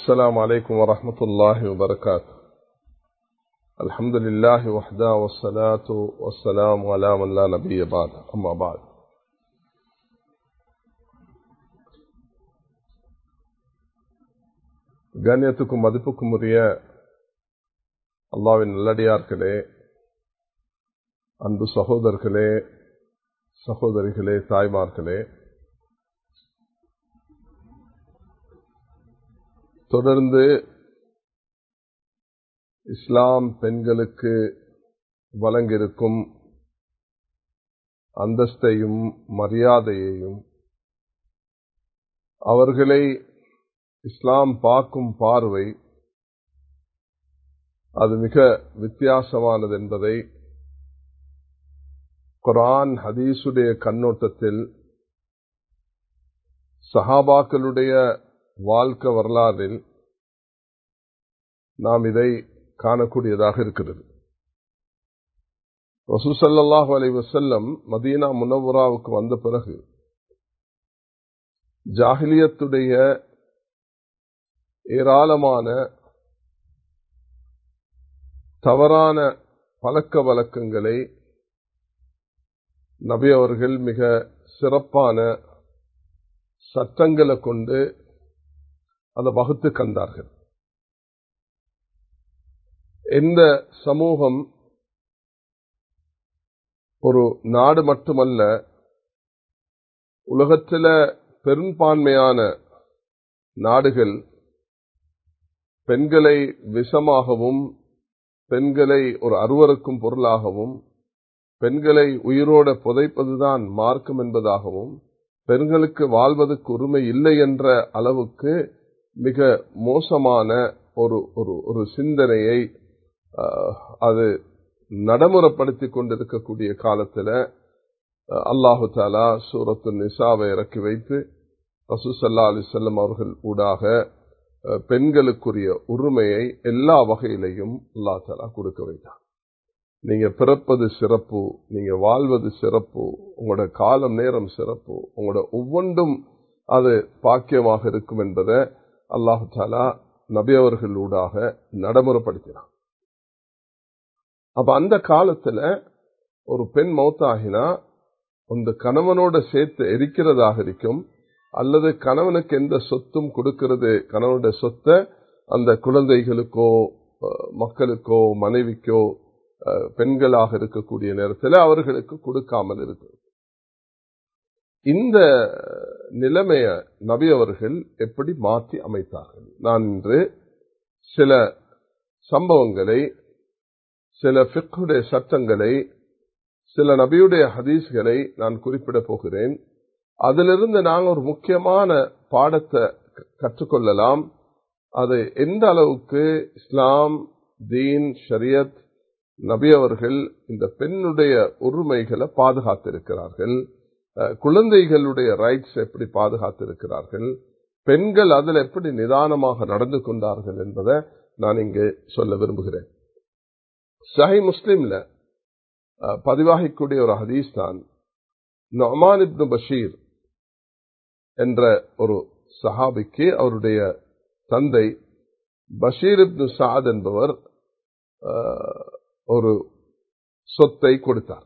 السلام عليكم ورحمة الله وبركاته الحمد لله وحده والصلاة والسلام على من لا نبي بعد أما بعد கண்ணியத்துக்கும் மதிப்புக்கும் உரிய அல்லாவின் நல்லடியார்களே அன்பு சகோதரர்களே சகோதரிகளே தாய்மார்களே தொடர்ந்து இஸ்லாம் பெண்களுக்கு வழங்கியிருக்கும் அந்தஸ்தையும் மரியாதையையும் அவர்களை இஸ்லாம் பார்க்கும் பார்வை அது மிக வித்தியாசமானது என்பதை குரான் ஹதீசுடைய கண்ணோட்டத்தில் சஹாபாக்களுடைய வாழ்க்கை வரலாறில் நாம் இதை காணக்கூடியதாக இருக்கிறது ரசூசல்லாஹு அலை வசல்லம் மதீனா முனவுராவுக்கு வந்த பிறகு ஜாகிலியத்துடைய ஏராளமான தவறான பழக்க வழக்கங்களை நபி அவர்கள் மிக சிறப்பான சட்டங்களை கொண்டு அதை வகுத்து கண்டார்கள் எந்த சமூகம் ஒரு நாடு மட்டுமல்ல உலகத்தில் பெரும்பான்மையான நாடுகள் பெண்களை விஷமாகவும் பெண்களை ஒரு அருவருக்கும் பொருளாகவும் பெண்களை உயிரோட புதைப்பதுதான் மார்க்கம் என்பதாகவும் பெண்களுக்கு வாழ்வதற்கு உரிமை இல்லை என்ற அளவுக்கு மிக மோசமான ஒரு ஒரு ஒரு சிந்தனையை அது நடைமுறைப்படுத்தி கொண்டிருக்கக்கூடிய காலத்தில் அல்லாஹு தாலா சூரத்து நிசாவை இறக்கி வைத்து ரசூசல்லா அலி செல்லம் அவர்கள் ஊடாக பெண்களுக்குரிய உரிமையை எல்லா வகையிலையும் அல்லா தாலா கொடுக்க வைத்தார் நீங்க பிறப்பது சிறப்பு நீங்க வாழ்வது சிறப்பு உங்களோட காலம் நேரம் சிறப்பு உங்களோட ஒவ்வொன்றும் அது பாக்கியமாக இருக்கும் என்பதை அல்லாஹு தாலா நபி அவர்களூடாக நடைமுறைப்படுத்தினார் அப்ப அந்த காலத்துல ஒரு பெண் மௌத்தாகினா அந்த கணவனோட சேர்த்து எரிக்கிறதாக இருக்கும் அல்லது கணவனுக்கு எந்த சொத்தும் கொடுக்கிறது கணவனுடைய சொத்தை அந்த குழந்தைகளுக்கோ மக்களுக்கோ மனைவிக்கோ பெண்களாக இருக்கக்கூடிய நேரத்தில் அவர்களுக்கு கொடுக்காமல் இருக்கு இந்த நிலைமைய நபி அவர்கள் எப்படி மாற்றி அமைத்தார்கள் நான் இன்று சில சம்பவங்களை சில பிக்குடைய சட்டங்களை சில நபியுடைய ஹதீஸ்களை நான் குறிப்பிட போகிறேன் அதிலிருந்து நாங்கள் ஒரு முக்கியமான பாடத்தை கற்றுக்கொள்ளலாம் அது எந்த அளவுக்கு இஸ்லாம் தீன் ஷரியத் நபி அவர்கள் இந்த பெண்ணுடைய உரிமைகளை பாதுகாத்திருக்கிறார்கள் குழந்தைகளுடைய ரைட்ஸ் எப்படி பாதுகாத்திருக்கிறார்கள் பெண்கள் அதில் எப்படி நிதானமாக நடந்து கொண்டார்கள் என்பதை நான் இங்கு சொல்ல விரும்புகிறேன் சஹி முஸ்லிம்ல பதிவாகக்கூடிய ஒரு ஹதீஸ் தான் நொமான் இப்னு பஷீர் என்ற ஒரு சஹாபிக்கு அவருடைய தந்தை பஷீர் இப்னு சாத் என்பவர் ஒரு சொத்தை கொடுத்தார்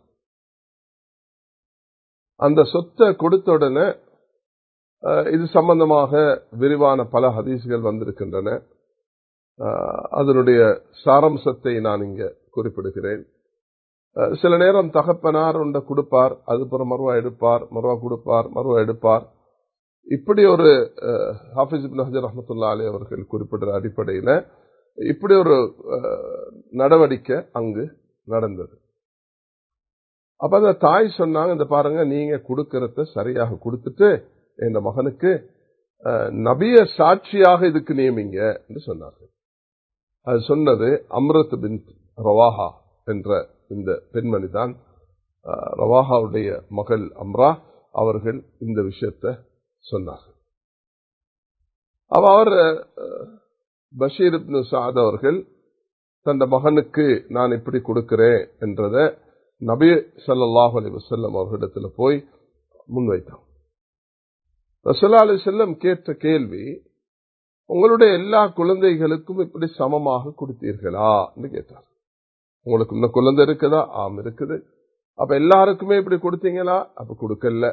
அந்த சொத்தை கொடுத்த உடனே இது சம்பந்தமாக விரிவான பல ஹதீஸ்கள் வந்திருக்கின்றன அதனுடைய சாரம்சத்தை நான் இங்க குறிப்பிடுகிறேன் சில நேரம் தகப்பனார் ஒன்றை கொடுப்பார் அதுபுறம் மருவா எடுப்பார் மருவா கொடுப்பார் மருவா எடுப்பார் இப்படி ஒரு ஹாஃபிஸ் ஹஜர் அஹமத்துல்லா அலி அவர்கள் குறிப்பிடுற அடிப்படையில் இப்படி ஒரு நடவடிக்கை அங்கு நடந்தது அப்ப அந்த தாய் சொன்னாங்க இந்த பாருங்க நீங்க கொடுக்கறத சரியாக கொடுத்துட்டு இந்த மகனுக்கு நபிய சாட்சியாக இதுக்கு நியமிங்க என்று சொன்னார்கள் அது சொன்னது அம்ரத் பின் ரவாஹா என்ற இந்த பெண்மணி தான் ரவாஹாவுடைய மகள் அம்ரா அவர்கள் இந்த விஷயத்த சொன்னார்கள் அவ அவர் பஷீர் இப்னு சாத் அவர்கள் தன் மகனுக்கு நான் இப்படி கொடுக்கிறேன் என்றத நபி சல்லாஹ் அலி வசல்லம் அவர்களிடத்தில் போய் முன்வைத்தான் ரசல்லா அலி செல்லம் கேட்ட கேள்வி உங்களுடைய எல்லா குழந்தைகளுக்கும் இப்படி சமமாக கொடுத்தீர்களா என்று கேட்டார் உங்களுக்கு இன்னும் குழந்தை இருக்குதா ஆம் இருக்குது அப்ப எல்லாருக்குமே இப்படி கொடுத்தீங்களா அப்ப கொடுக்கல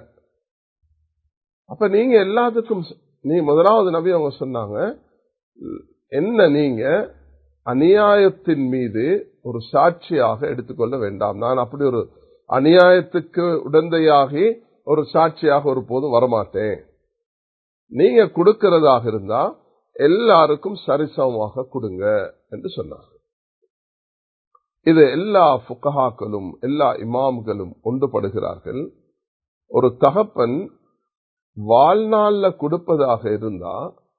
அப்ப நீங்க எல்லாத்துக்கும் நீ முதலாவது நபி அவங்க சொன்னாங்க என்ன நீங்க அநியாயத்தின் மீது ஒரு சாட்சியாக எடுத்துக்கொள்ள வேண்டாம் நான் அப்படி ஒரு அநியாயத்துக்கு உடந்தையாகி ஒரு சாட்சியாக ஒரு போதும் வரமாட்டேன் நீங்க கொடுக்கிறதாக இருந்தா எல்லாருக்கும் சரிசமமாக கொடுங்க என்று சொன்னார் இது எல்லா புக்கஹாக்களும் எல்லா இமாம்களும் ஒன்றுபடுகிறார்கள் ஒரு தகப்பன் வாழ்நாள்ல கொடுப்பதாக இருந்தா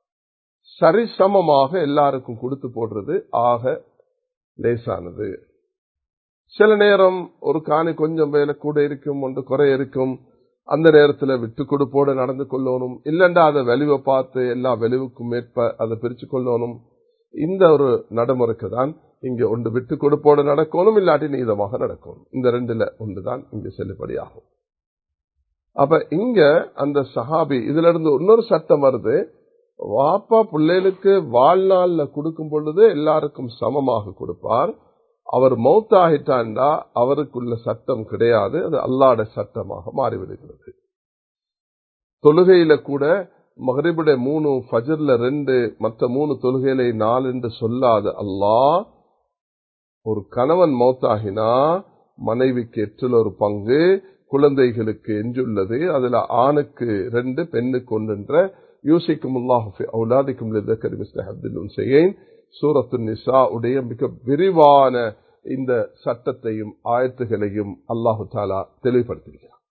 சரிசமமாக எல்லாருக்கும் கொடுத்து போடுறது ஆக லேசானது சில நேரம் ஒரு காணி கொஞ்சம் வேலை கூட இருக்கும் ஒன்று குறை இருக்கும் அந்த நேரத்தில் விட்டு கொடுப்போடு நடந்து கொள்ளணும் இல்லண்டா அதை வெளிவை பார்த்து எல்லா வெளிவுக்கும் மேற்ப அதை பிரிச்சு கொள்ளணும் இந்த ஒரு நடைமுறைக்கு தான் இங்க ஒன்று விட்டு கொடுப்போடு நடக்கணும் இல்லாட்டி நீதமாக நடக்கணும் இந்த ரெண்டுல ஒன்றுதான் இங்க செல்லுபடியாகும் அப்ப இங்க அந்த சஹாபி இதுல இருந்து இன்னொரு சட்டம் வருது வாப்பா பிள்ளைகளுக்கு வாழ்நாள்ல கொடுக்கும் பொழுது எல்லாருக்கும் சமமாக கொடுப்பார் அவர் மௌத்தாகிட்டாண்டா அவருக்குள்ள சட்டம் கிடையாது அது அல்லாட சட்டமாக மாறிவிடுகிறது தொழுகையில கூட மகரிபுடைய மூணு ஃபஜர்ல ரெண்டு மற்ற மூணு தொழுகையில நாலு என்று சொல்லாத அல்லாஹ் ஒரு கணவன் மௌத்தாகினா மனைவிக்கு எற்றில் ஒரு பங்கு குழந்தைகளுக்கு எஞ்சுள்ளது அதுல ஆணுக்கு ரெண்டு பெண்ணுக்கு ஒன்றுன்ற யூசிக்கும் அவுலாதிக்கும் செய்யேன் சூரத்து நிசா உடைய மிக விரிவான இந்த சட்டத்தையும் ஆயத்துகளையும் அல்லாஹு தாலா தெளிவுபடுத்திருக்கிறார்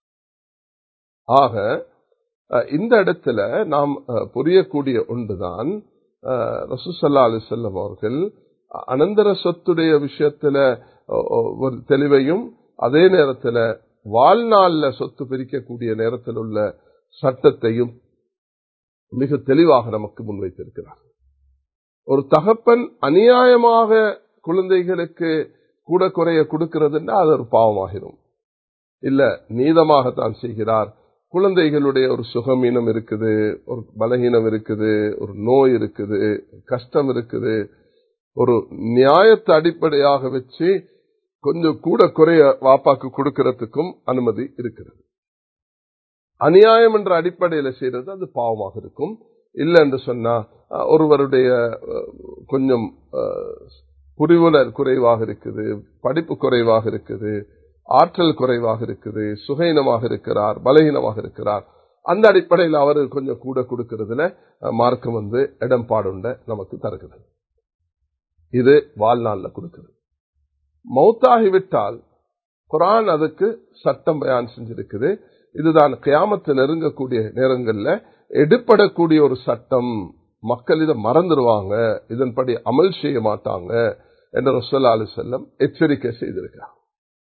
ஆக இந்த இடத்துல நாம் புரியக்கூடிய ஒன்றுதான் ரசூசல்லா அலி செல்லம் அவர்கள் அனந்தர சொத்துடைய விஷயத்துல ஒரு தெளிவையும் அதே நேரத்தில் வாழ்நாள்ல சொத்து பிரிக்கக்கூடிய நேரத்தில் உள்ள சட்டத்தையும் மிக தெளிவாக நமக்கு முன்வைத்திருக்கிறார் ஒரு தகப்பன் அநியாயமாக குழந்தைகளுக்கு கூட குறைய கொடுக்கிறதுன்னா அது ஒரு பாவமாகிடும் இல்ல நீதமாகத்தான் செய்கிறார் குழந்தைகளுடைய ஒரு சுகமீனம் இருக்குது ஒரு பலகீனம் இருக்குது ஒரு நோய் இருக்குது கஷ்டம் இருக்குது ஒரு நியாயத்தை அடிப்படையாக வச்சு கொஞ்சம் கூட குறைய வாப்பாக்கு கொடுக்கறதுக்கும் அனுமதி இருக்கிறது அநியாயம் என்ற அடிப்படையில் செய்யறது அது பாவமாக இருக்கும் இல்லை என்று சொன்னா ஒருவருடைய கொஞ்சம் புரிவுணர் குறைவாக இருக்குது படிப்பு குறைவாக இருக்குது ஆற்றல் குறைவாக இருக்குது சுகைனமாக இருக்கிறார் பலகீனமாக இருக்கிறார் அந்த அடிப்படையில் அவர் கொஞ்சம் கூட கொடுக்கறதுல மார்க்கம் வந்து இடம்பாடுண்ட நமக்கு தருகிறது இது வாழ்நாள்ல கொடுக்கிறது மௌத்தாகிவிட்டால் குரான் அதுக்கு சட்டம் பயான் செஞ்சிருக்குது இதுதான் கியாமத்து நெருங்கக்கூடிய நேரங்கள்ல எடுப்படக்கூடிய ஒரு சட்டம் மக்கள் இதை மறந்துடுவாங்க இதன்படி அமல் செய்ய மாட்டாங்க என்று ரசோல்லா அலி செல்லம் எச்சரிக்கை செய்திருக்கிறார்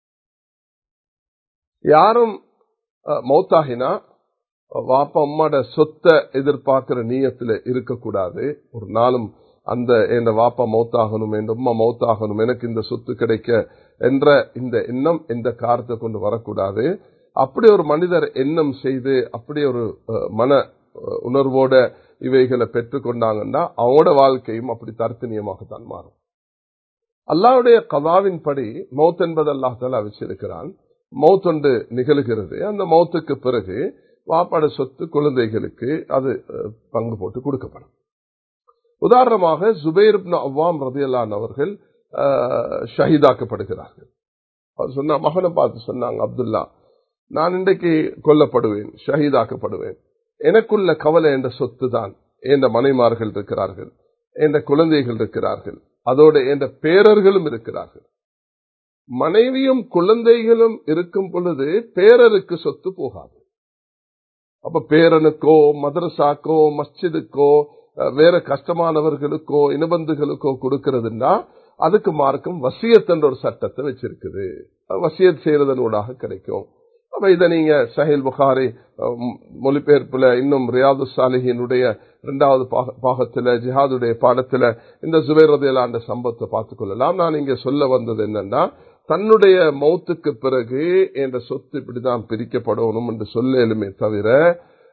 யாரும் மௌத்தாகினா வாப்பா அம்மாட சொத்தை எதிர்பார்க்கிற நீயத்தில் இருக்கக்கூடாது ஒரு நாளும் அந்த என் வாப்பா மௌத்தாகணும் என் அம்மா மௌத்தாகணும் எனக்கு இந்த சொத்து கிடைக்க என்ற இந்த எண்ணம் இந்த காரத்தை கொண்டு வரக்கூடாது அப்படி ஒரு மனிதர் எண்ணம் செய்து அப்படி ஒரு மன உணர்வோட இவைகளை பெற்றுக்கொண்டாங்கன்னா அவங்களோட வாழ்க்கையும் அப்படி தர்த்தனியமாகத்தான் மாறும் அல்லாவுடைய கதாவின் படி மௌத் என்பது அல்லாஹால வச்சிருக்கிறான் மௌத் ஒன்று நிகழ்கிறது அந்த மௌத்துக்கு பிறகு வாப்பாட சொத்து குழந்தைகளுக்கு அது பங்கு போட்டு கொடுக்கப்படும் உதாரணமாக ஜுபைர் அவ்வாம் ரதியல்லான் அவர்கள் ஷஹீதாக்கப்படுகிறார்கள் அவர் சொன்ன மகனை பார்த்து சொன்னாங்க அப்துல்லா நான் இன்றைக்கு கொல்லப்படுவேன் ஷஹீதாக்கப்படுவேன் எனக்குள்ள கவலை என்ற சொத்து தான் என்ற மனைமார்கள் இருக்கிறார்கள் என்ற குழந்தைகள் இருக்கிறார்கள் அதோட என்ற பேரர்களும் இருக்கிறார்கள் மனைவியும் குழந்தைகளும் இருக்கும் பொழுது பேரருக்கு சொத்து போகாது அப்ப பேரனுக்கோ மதரசாக்கோ மஸ்ஜிதுக்கோ வேற கஷ்டமானவர்களுக்கோ இனபந்துகளுக்கோ கொடுக்கறதுன்னா அதுக்கு மார்க்கம் வசியத் என்ற ஒரு சட்டத்தை வச்சிருக்குது வசியத் செய்யறதனூடாக கிடைக்கும் அப்ப இதை நீங்க சஹில் புகாரி மொழிபெயர்ப்புல இன்னும் ரியாது சாலிஹினுடைய இரண்டாவது பாகத்துல ஜிஹாதுடைய பாடத்துல இந்த சுவேரதையிலாண்ட சம்பவத்தை பார்த்துக் கொள்ளலாம் நான் இங்க சொல்ல வந்தது என்னன்னா தன்னுடைய மௌத்துக்கு பிறகு என்ற சொத்து இப்படிதான் பிரிக்கப்படணும் என்று சொல்லலுமே தவிர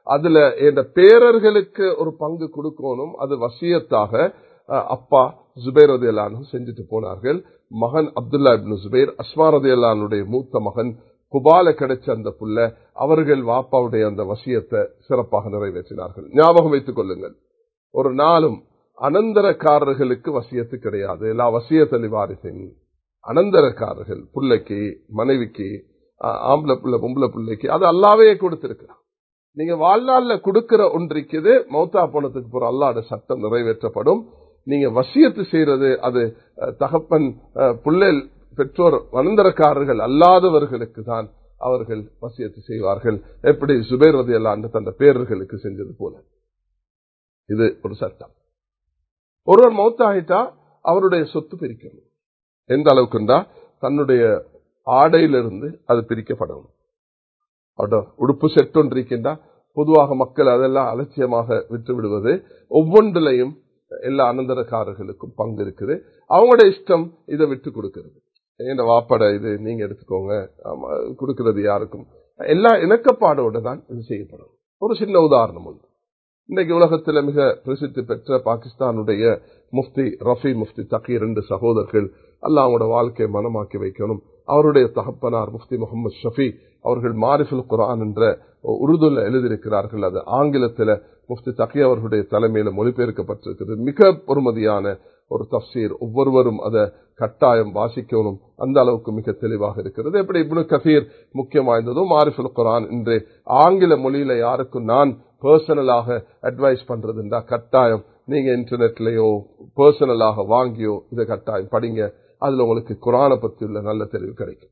அதுல என் பேரர்களுக்கு ஒரு பங்கு கொடுக்கணும் அது வசியத்தாக அஹ், அப்பா ஜுபேர் ரதியல்லானு செஞ்சுட்டு போனார்கள் மகன் அப்துல்லா இப்னு ஜுபேர் அஸ்மா ரதியல்லானுடைய மூத்த மகன் குபால கிடைச்ச அந்த புள்ள அவர்கள் வாப்பாவுடைய அந்த வசியத்தை சிறப்பாக நிறைவேற்றினார்கள் ஞாபகம் வைத்துக் கொள்ளுங்கள் ஒரு நாளும் அனந்தரக்காரர்களுக்கு வசியத்து கிடையாது எல்லா வசியத்தலி வாரிசின் அனந்தரக்காரர்கள் பிள்ளைக்கு மனைவிக்கு ஆ- ஆம்பளை பிள்ளை பொம்பளை பிள்ளைக்கு அது அல்லாவே கொடுத்திருக்கிறான் நீங்க வாழ்நாள்ல கொடுக்கிற ஒன்றிக்குது மௌத்தா போனதுக்கு போற அல்லாட சட்டம் நிறைவேற்றப்படும் நீங்க வசியத்து செய்யறது அது அஹ், தகப்பன் அஹ், பிள்ளை பெற்றோர் அனந்தரக்காரர்கள் அல்லாதவர்களுக்கு தான் அவர்கள் வசியத்து செய்வார்கள் எப்படி சுபேர் ரதி அல்லாண்டு தந்த பேரர்களுக்கு செஞ்சது போல இது ஒரு சட்டம் ஒருவர் மௌத்தாகிட்டா அவருடைய சொத்து பிரிக்கணும் எந்த அளவுக்குண்டா தன்னுடைய ஆடையிலிருந்து அது பிரிக்கப்படணும் அவரோட உடுப்பு செட் ஒன்று இருக்கின்றா பொதுவாக மக்கள் அதெல்லாம் அலட்சியமாக விட்டு விடுவது ஒவ்வொன்றிலையும் எல்லா அனந்தரக்காரர்களுக்கும் பங்கு இருக்குது அவங்களோட இஷ்டம் இதை விட்டு கொடுக்கிறது என் வாப்பட இது நீங்க எடுத்துக்கோங்க ஆமா, கொடுக்கிறது யாருக்கும் எல்லா இணக்கப்பாடோட தான் இது செய்யப்படும் ஒரு சின்ன உதாரணம் உண்டு இன்றைக்கு உலகத்தில் மிக பிரசித்தி பெற்ற பாகிஸ்தானுடைய முஃப்தி ரஃபி முஃப்தி தக்கி ரெண்டு சகோதரர்கள் அல்லாஹ் அவங்களோட வாழ்க்கையை மனமாக்கி வைக்கணும் அவருடைய தகப்பனார் முஃப்தி முகமது ஷஃபி அவர்கள் மாரிஃபுல் குர்ஆன் என்ற உருதுல எழுதியிருக்கிறார்கள் அது ஆங்கிலத்தில் முஃப்தி தக்கி அவர்களுடைய தலைமையில மொழிபெயர்க்கப்பட்டிருக்கிறது மிக பொறுமதியான ஒரு தப்சீர் ஒவ்வொருவரும் அதை கட்டாயம் வாசிக்கணும் அந்த அளவுக்கு மிக தெளிவாக இருக்கிறது எப்படி இப்னு கசீர் முக்கியம் வாய்ந்ததோ மாரிஃபுல் குர்ஆன் என்று ஆங்கில மொழியில யாருக்கும் நான் பர்சனலாக அட்வைஸ் பண்றதுண்டா கட்டாயம் நீங்க இன்டர்நெட்லயோ பர்சனலாக வாங்கியோ இதை கட்டாயம் படிங்க அதுல உங்களுக்கு குரானை பத்தி உள்ள நல்ல தெளிவு கிடைக்கும்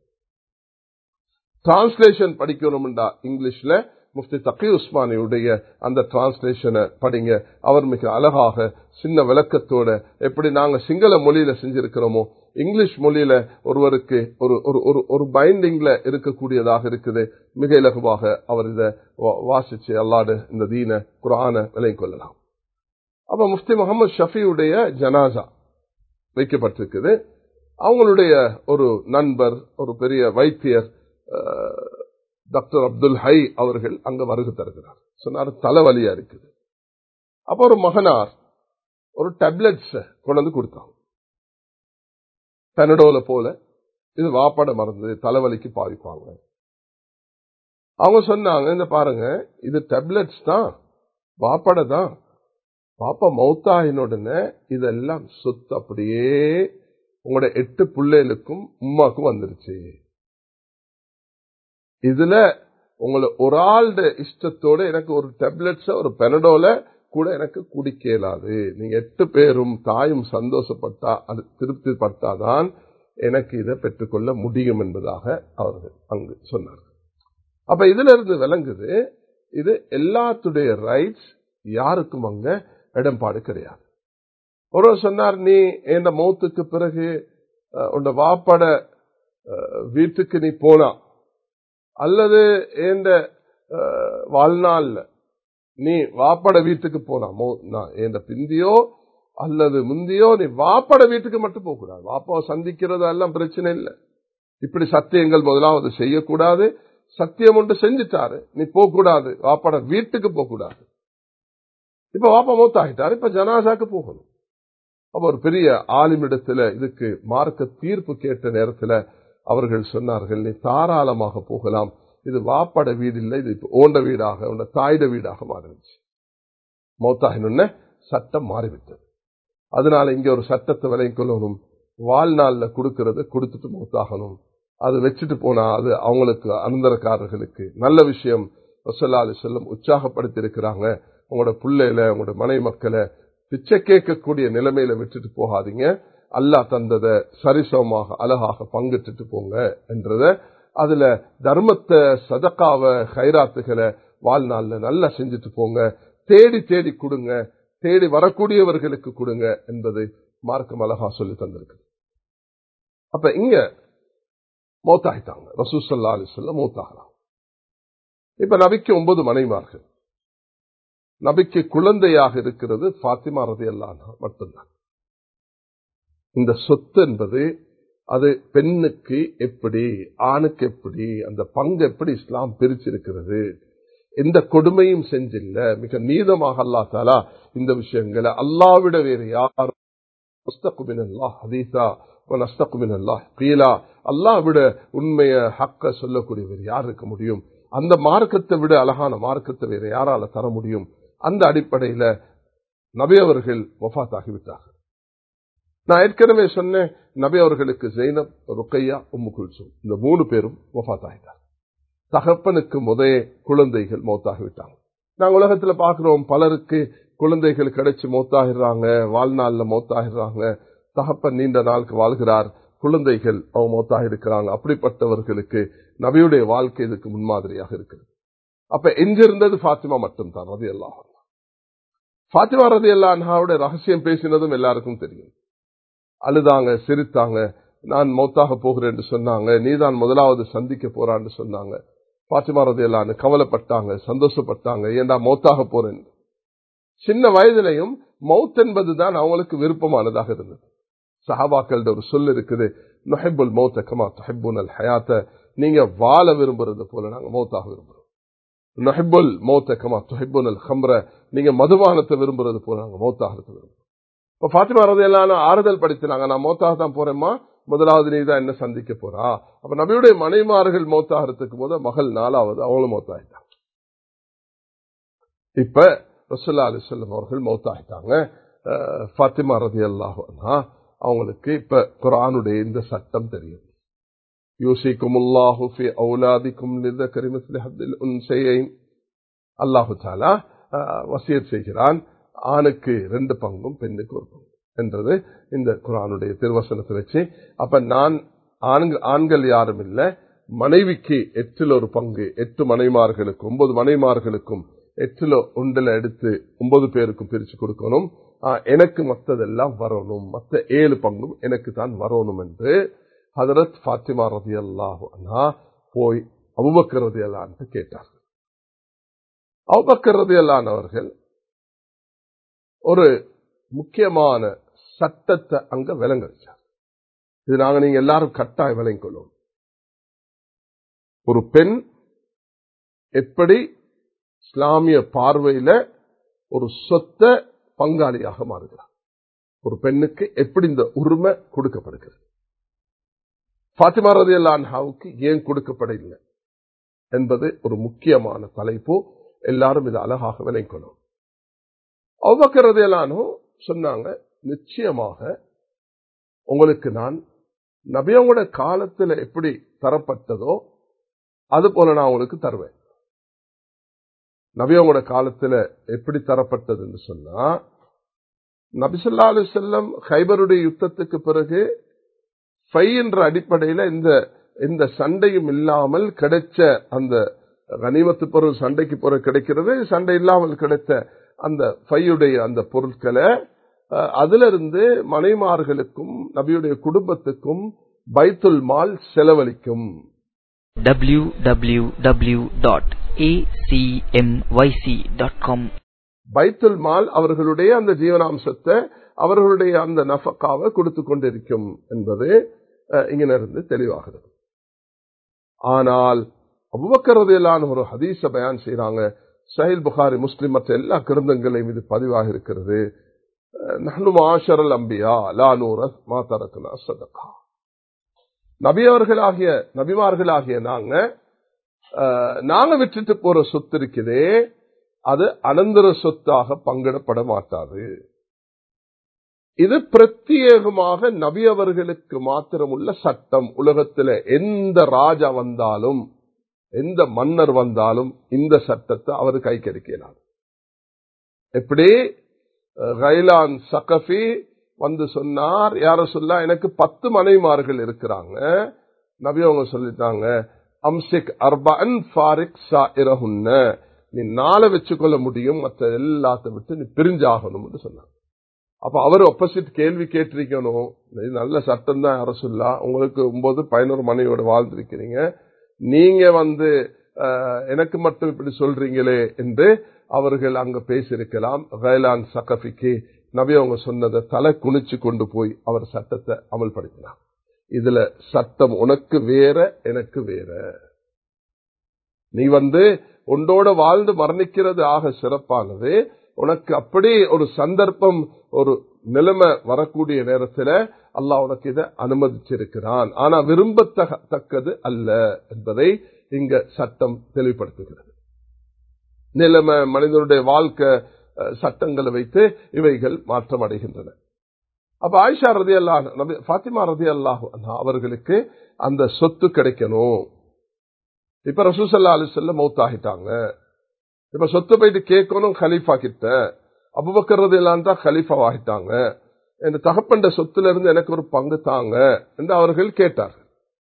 டிரான்ஸ்லேஷன் படிக்கணும்டா இங்கிலீஷ்ல முஃப்தி தக்கி உஸ்மானியுடைய அந்த டிரான்ஸ்லேஷனை படிங்க அவர் மிக அழகாக சின்ன விளக்கத்தோட எப்படி நாங்க சிங்கள மொழியில செஞ்சிருக்கிறோமோ இங்கிலீஷ் மொழியில ஒருவருக்கு ஒரு ஒரு ஒரு ஒரு பைண்டிங்ல இருக்கக்கூடியதாக இருக்குது மிக இலகுவாக அவர் இதை வா- வாசிச்சு அல்லாடு இந்த தீன குரான விலை கொள்ளலாம் அப்ப முஃப்தி முகமது ஷஃபியுடைய ஜனாசா வைக்கப்பட்டிருக்குது அவங்களுடைய ஒரு நண்பர் ஒரு பெரிய வைத்தியர் அஹ், டாக்டர் அப்துல் ஹை அவர்கள் அங்க வருகை தருகிறார் சொன்னார் தலைவலியா இருக்குது அப்ப ஒரு மகனார் ஒரு டேப்லெட்ஸ் கொண்டு வந்து கொடுத்தாங்க பெனடோல போல இது வாப்பட மருந்து தலைவலிக்கு பாவிப்பாங்க அவங்க சொன்னாங்க இந்த பாருங்க இது டேப்லெட்ஸ் தான் வாப்பட தான் பாப்பா மௌத்தாயின உடனே இதெல்லாம் சொத்து அப்படியே உங்களோட எட்டு பிள்ளைகளுக்கும் உமாக்கும் வந்துருச்சு இதுல உங்களை ஒரு ஆள்ட இஷ்டத்தோட எனக்கு ஒரு டேப்லெட்ஸ் ஒரு பெனடோல கூட எனக்கு குடிக்க இயலாது நீங்க எட்டு பேரும் தாயும் சந்தோஷப்பட்டா அது திருப்தி பட்டாதான் எனக்கு இதை பெற்றுக்கொள்ள முடியும் என்பதாக அவர்கள் அங்கு சொன்னார்கள் அப்ப இதுல இருந்து விளங்குது இது எல்லாத்துடைய ரைட்ஸ் யாருக்கும் அங்க இடம்பாடு கிடையாது ஒருவர் சொன்னார் நீ என் மௌத்துக்கு பிறகு அஹ், உன்ட வாப்பட அஹ், வீட்டுக்கு நீ போனா அல்லது எந்த வாழ்நாள்ல நீ வாப்பட வீட்டுக்கு போனா மௌ- நான் எந்த பிந்தியோ அல்லது முந்தியோ நீ வாப்பட வீட்டுக்கு மட்டும் போக கூடாது வாப்பாவை சந்திக்கிறது எல்லாம் பிரச்சனை இல்லை இப்படி சத்தியங்கள் முதலாவது செய்யக்கூடாது சத்தியம் ஒன்று செஞ்சுட்டாரு நீ போக கூடாது வாப்பட வீட்டுக்கு போக கூடாது இப்ப வாப்பா மூத்தாகிட்டாரு இப்ப ஜனாசாக்கு போகணும் அப்ப ஒரு பெரிய ஆலிமிடத்துல இதுக்கு மார்க்க தீர்ப்பு கேட்ட நேரத்துல அவர்கள் சொன்னார்கள் நீ தாராளமாக போகலாம் இது வாப்பட வீடு இல்லை இது இப்ப ஓண்ட வீடாக உண்ட தாயிட வீடாக மாறிடுச்சு மௌத்தாகின சட்டம் மாறிவிட்டது அதனால இங்க ஒரு சட்டத்தை விலை கொள்ளணும் வாழ்நாள்ல கொடுக்கறது கொடுத்துட்டு மௌத்தாகணும் அது வச்சுட்டு போனா அது அவங்களுக்கு அனந்தரக்காரர்களுக்கு நல்ல விஷயம் ரசல்லா அலி செல்லம் உற்சாகப்படுத்தி இருக்கிறாங்க உங்களோட பிள்ளையில உங்களோட மனை மக்களை பிச்சை கேட்கக்கூடிய நிலைமையில விட்டுட்டு போகாதீங்க அல்லாஹ் தந்ததை சரிசமமாக அழகாக பங்கிட்டுட்டு போங்க என்றத அதுல தர்மத்தை சதக்காவ கைராத்துகளை வாழ்நாள்ல நல்லா செஞ்சுட்டு போங்க தேடி தேடி கொடுங்க தேடி வரக்கூடியவர்களுக்கு கொடுங்க என்பது மார்க்கம் அழகா சொல்லி தந்திருக்கு அப்ப இங்க மௌத்தாயிட்டாங்க ரசூசல்லா அலிஸ்ல மௌத்தாகலாம் இப்ப நபிக்கு ஒன்பது மனைமார்கள் நபிக்கு குழந்தையாக இருக்கிறது பாத்திமா ரதி அல்லானா மட்டும்தான் இந்த சொத்து என்பது அது பெண்ணுக்கு எப்படி ஆணுக்கு எப்படி அந்த பங்கு எப்படி இஸ்லாம் பிரிச்சிருக்கிறது எந்த கொடுமையும் செஞ்சில்ல மிக நீதமாக அல்லா தாலா இந்த விஷயங்களை அல்லாவிட வேறு யார் அல்லாஹ் விட உண்மைய ஹக்க சொல்லக்கூடியவர் யார் இருக்க முடியும் அந்த மார்க்கத்தை விட அழகான மார்க்கத்தை வேற யாரால தர முடியும் அந்த அடிப்படையில நபி அவர்கள் வஃத் ஆகிவிட்டார்கள் நான் ஏற்கனவே சொன்னேன் நபி அவர்களுக்கு ஜெயினப் ருக்கையா உம்மு குல்சூம் இந்த மூணு பேரும் வஃத் ஆகிட்டார் தகப்பனுக்கு முதைய குழந்தைகள் மௌத்தாகிவிட்டாங்க நாங்க உலகத்துல பாக்குறோம் பலருக்கு குழந்தைகள் கிடைச்சு மௌத்தாகிறாங்க வாழ்நாள்ல மௌத்தாகிறாங்க தகப்பன் நீண்ட நாளுக்கு வாழ்கிறார் குழந்தைகள் அவங்க மௌத்தாக இருக்கிறாங்க அப்படிப்பட்டவர்களுக்கு நபியுடைய வாழ்க்கை இதுக்கு முன்மாதிரியாக இருக்கிறது அப்ப எஞ்சிருந்தது பாத்திமா மட்டும்தான் ரதி அல்லாஹ் பாத்திமா ரதி அல்லாஹாவுடைய ரகசியம் பேசினதும் எல்லாருக்கும் தெரியும் அழுதாங்க சிரித்தாங்க நான் மௌத்தாக போகிறேன் என்று சொன்னாங்க நீதான் முதலாவது சந்திக்க போறான்னு சொன்னாங்க பாத்திமா ரதி அல்லான்னு கவலைப்பட்டாங்க சந்தோஷப்பட்டாங்க ஏண்டா மௌத்தாக போறேன் சின்ன வயதிலையும் மவுத் என்பதுதான் அவங்களுக்கு விருப்பமானதாக இருந்தது சஹாபாக்கள் ஒரு சொல் இருக்குது நொஹிபுல் மௌத்த கமா தொஹிபுன் அல் ஹயாத்த நீங்க வாழ விரும்புறது போல நாங்க மௌத்தாக விரும்புறோம் நொஹிபுல் மௌத்த கமா தொஹிபுன் அல் ஹம்ர நீங்க மதுபானத்தை விரும்புறது போல நாங்க மௌத்தாக விரும்புறோம் இப்ப பாத்திமா ரதி எல்லாம் ஆறுதல் படித்தினாங்க நான் மௌத்தாக தான் போறேம்மா முதலாவது நீ தான் என்ன சந்திக்க போறா அப்ப நபியுடைய மனைமார்கள் மௌத்தாகிறதுக்கு போது மகள் நாலாவது அவங்களும் மௌத்தாயிட்டாங்க இப்ப ரசுல்லா அலி சொல்லம் அவர்கள் மௌத்தாயிட்டாங்க பாத்திமா ரதி அல்லாஹா அவங்களுக்கு இப்ப குரானுடைய இந்த சட்டம் தெரியும் யூசிக்கும் அவுலாதிக்கும் அல்லாஹு தாலா வசியத் செய்கிறான் ஆணுக்கு ரெண்டு பங்கும் பெண்ணுக்கு ஒரு பங்கு என்றது இந்த குரானுடைய திருவசனத்தை வச்சு அப்ப நான் ஆண்கள் யாரும் இல்லை மனைவிக்கு எட்டில் ஒரு பங்கு எட்டு மனைமார்களுக்கும் ஒன்பது மனைமார்களுக்கும் எட்டுல ஒன்றுல எடுத்து ஒன்பது பேருக்கும் பிரிச்சு கொடுக்கணும் எனக்கு மற்றதெல்லாம் வரணும் மற்ற ஏழு பங்கும் எனக்கு தான் வரணும் என்று ஹதரத் பாத்திமா ரதி அல்லாஹா போய் அபுபக்கர் ரதி அல்லான்ட்டு கேட்டார்கள் அபுபக்கர் ரதி அல்லானவர்கள் ஒரு முக்கியமான சட்டத்தை அங்க விளங்கடிச்சார் இது நாங்க நீங்க எல்லாரும் கட்டாயம் விளங்கிக் கொள்ளும் ஒரு பெண் எப்படி இஸ்லாமிய பார்வையில ஒரு சொத்த பங்காளியாக மாறுகிறார் ஒரு பெண்ணுக்கு எப்படி இந்த உரிமை கொடுக்கப்படுகிறது பாத்திமா ரதி அல்லான்ஹாவுக்கு ஏன் கொடுக்கப்படவில்லை என்பது ஒரு முக்கியமான தலைப்பு எல்லாரும் இதை அழகாக விளைக்கணும் அவ்வக்கர் ரதி அல்லானோ சொன்னாங்க நிச்சயமாக உங்களுக்கு நான் நபியவங்களோட காலத்தில் எப்படி தரப்பட்டதோ அது போல நான் உங்களுக்கு தருவேன் நபியவங்களோட காலத்துல எப்படி தரப்பட்டது என்று சொன்னா நபிசல்லா அலி செல்லம் ஹைபருடைய யுத்தத்துக்கு பிறகு ஃபை என்ற அடிப்படையில இந்த இந்த சண்டையும் இல்லாமல் கிடைச்ச அந்த கனிமத்து பொருள் சண்டைக்கு பிறகு கிடைக்கிறது சண்டை இல்லாமல் கிடைத்த அந்த ஃபையுடைய அந்த பொருட்களை அதுல இருந்து மனைமார்களுக்கும் நபியுடைய குடும்பத்துக்கும் பைத்துல் மால் செலவழிக்கும் acmyc.com பைத்துல் மால் அவர்களுடைய அந்த ஜீவனாம்சத்தை அவர்களுடைய அந்த நஃபக்காவை கொடுத்து கொண்டிருக்கும் என்பது இங்கிருந்து தெளிவாகிறது ஆனால் அபுபக்கரதையிலான ஒரு ஹதீச பயான் செய்யறாங்க சஹில் புகாரி முஸ்லிம் மற்ற எல்லா கிருந்தங்களையும் இது பதிவாக இருக்கிறது அம்பியா லானூரஸ் மாதரத்னா சதகா நபியவர்களாகிய நபிமார்களாகிய நாங்க நாங்க விட்டுட்டு போற சொத்து இருக்குதே அது அனந்தர சொத்தாக பங்கிடப்பட மாட்டாது இது பிரத்யேகமாக நபி அவர்களுக்கு மாத்திரம் உள்ள சட்டம் உலகத்துல எந்த ராஜா வந்தாலும் எந்த மன்னர் வந்தாலும் இந்த சட்டத்தை அவர் கை கெடுக்கிறார் எப்படி கைலான் சகஃபி வந்து சொன்னார் யார சொல்ல எனக்கு பத்து மனைமார்கள் இருக்கிறாங்க நபி அவங்க சொல்லிட்டாங்க அம்சிக் அர்பன் ஃபாரிக் சாயிரஹுன்ன நீ நாளை வச்சுக்கொள்ள முடியும் மற்ற எல்லாத்த விட்டு நீ பிரிஞ்சாகணும் சொன்னாங்க அப்ப அவர் ஆப்போசிட் கேள்வி கேட்டிருக்கணும் இது நல்ல சட்டம் தான் அரசுல்லா உங்களுக்கு ஒன்பது பதினோரு மனைவியோட வாழ்ந்திருக்கிறீங்க நீங்க வந்து எனக்கு மட்டும் இப்படி சொல்றீங்களே என்று அவர்கள் அங்க பேசியிருக்கலாம் கைலான் சகஃபிக்கு நபி அவங்க சொன்னதை தலை குனிச்சு கொண்டு போய் அவர் சட்டத்தை அமல்படுத்தினார் இதுல சட்டம் உனக்கு வேற எனக்கு வேற நீ வந்து உண்டோட வாழ்ந்து மரணிக்கிறது ஆக சிறப்பானது உனக்கு அப்படி ஒரு சந்தர்ப்பம் ஒரு நிலைமை வரக்கூடிய நேரத்தில் அல்லாஹ் உனக்கு இதை அனுமதிச்சிருக்கிறான் ஆனா விரும்பத்தக்கது அல்ல என்பதை இங்க சட்டம் தெளிவுபடுத்துகிறது நிலைமை மனிதனுடைய வாழ்க்கை சட்டங்களை வைத்து இவைகள் மாற்றம் அடைகின்றன அப்ப ஆயிஷா ரதி அல்லாஹ் பாத்திமா ரதி அல்லாஹ் அவர்களுக்கு அந்த சொத்து கிடைக்கணும் இப்ப ரசூசல்லா அலி செல்ல மௌத்தாகிட்டாங்க இப்ப சொத்து போயிட்டு கேட்கணும் ஹலீஃபா கிட்ட அபுபக்கர் எல்லாம் தான் ஹலீஃபா ஆகிட்டாங்க என் தகப்பண்ட சொத்துல இருந்து எனக்கு ஒரு பங்கு தாங்க என்று அவர்கள் கேட்டார்கள்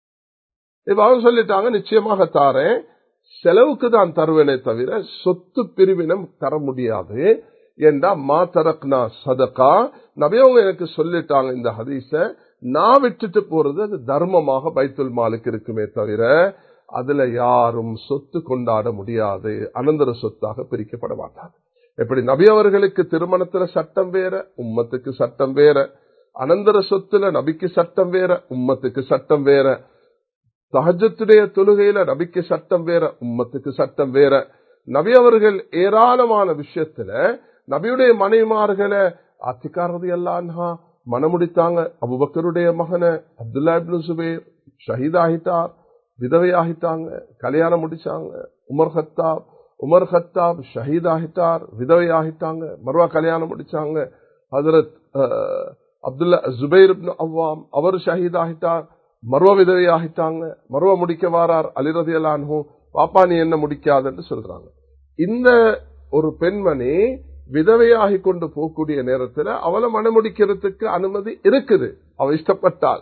இப்ப அவங்க சொல்லிட்டாங்க நிச்சயமாக தாரேன் செலவுக்கு தான் தருவேனே தவிர சொத்து பிரிவினம் தர முடியாது ஏண்டா மா தரக்னா சதக்கா நபியவங்க எனக்கு சொல்லிட்டாங்க இந்த ஹதீஸ நான் விட்டுட்டு போறது அது தர்மமாக பைத்துல் மாலுக்கு இருக்குமே தவிர அதுல யாரும் சொத்து கொண்டாட முடியாது அனந்தர சொத்தாக பிரிக்கப்பட மாட்டாங்க எப்படி நபி அவர்களுக்கு திருமணத்துல சட்டம் வேற உம்மத்துக்கு சட்டம் வேற அனந்தர சொத்துல நபிக்கு சட்டம் வேற உம்மத்துக்கு சட்டம் வேற தகஜத்துடைய தொழுகையில நபிக்கு சட்டம் வேற உம்மத்துக்கு சட்டம் வேற நபி அவர்கள் ஏராளமான விஷயத்துல நபியுடைய மனைமார்களை அத்திகாரது எல்லான்ஹா மனமுடித்தாங்க அபுபக்கருடைய மகனை அப்துல்லா இப்னு சுபேர் ஷஹீதாகிட்டார் விதவையாகிட்டாங்க கல்யாணம் முடிச்சாங்க உமர் ஹத்தாப் உமர் ஹத்தாப் ஷஹீதாகிட்டார் விதவையாகிட்டாங்க மறுவா கல்யாணம் முடிச்சாங்க ஹசரத் அப்துல்லா ஜுபைர் அவ்வாம் அவர் ஷஹீதாகிட்டார் மர்வ விதவையாகிட்டாங்க மர்வ முடிக்க வாரார் அலிரதி அல்லான்ஹும் பாப்பா நீ என்ன முடிக்காதுன்னு சொல்றாங்க இந்த ஒரு பெண்மணி விதவையாகி கொண்டு போகக்கூடிய நேரத்தில் அவளை மனமுடிக்கிறதுக்கு அனுமதி இருக்குது அவ இஷ்டப்பட்டாள்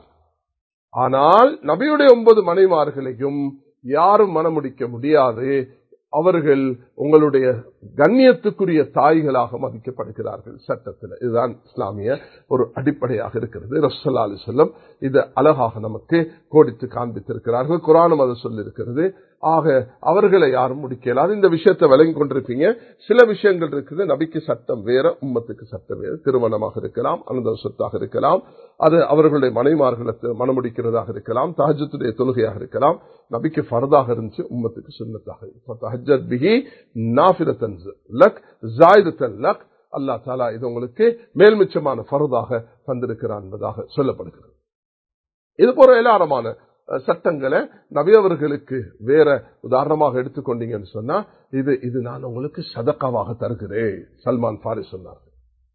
ஆனால் நபியுடைய ஒன்பது மனைமார்களையும் யாரும் மனமுடிக்க முடியாது அவர்கள் உங்களுடைய கண்ணியத்துக்குரிய தாய்களாக மதிக்கப்படுகிறார்கள் சட்டத்தில் இதுதான் இஸ்லாமிய ஒரு அடிப்படையாக இருக்கிறது ரசல்லா அலி சொல்லம் இது அழகாக நமக்கு கோடித்து காண்பித்திருக்கிறார்கள் குரானும் அதை சொல்லியிருக்கிறது ஆக அவர்களை யாரும் முடிக்கலாது இந்த விஷயத்தை விளங்கி கொண்டிருப்பீங்க சில விஷயங்கள் இருக்குது நபிக்கு சட்டம் வேற உம்மத்துக்கு சட்டம் வேற திருமணமாக இருக்கலாம் அனந்த சொத்தாக இருக்கலாம் அது அவர்களுடைய மனைமார்களை மனமுடிக்கிறதாக இருக்கலாம் தஹஜத்துடைய தொழுகையாக இருக்கலாம் நபிக்கு ஃபர்தாக இருந்துச்சு உம்மத்துக்கு சுண்ணத்தாக தஹஜத் பிஹி நாஃபிரத்தன் லக் ஜாயிரத்தன் லக் அல்லா தாலா இது உங்களுக்கு மேல்மிச்சமான ஃபர்தாக தந்திருக்கிறான் என்பதாக சொல்லப்படுகிறது இது போற ஏராளமான சட்டங்களை நபியவர்களுக்கு வேற உதாரணமாக எடுத்துக்கொண்டீங்கன்னு சொன்னா இது இது நான் உங்களுக்கு சதக்காவாக தருகிறேன் சல்மான் பாரி சொன்னார்கள்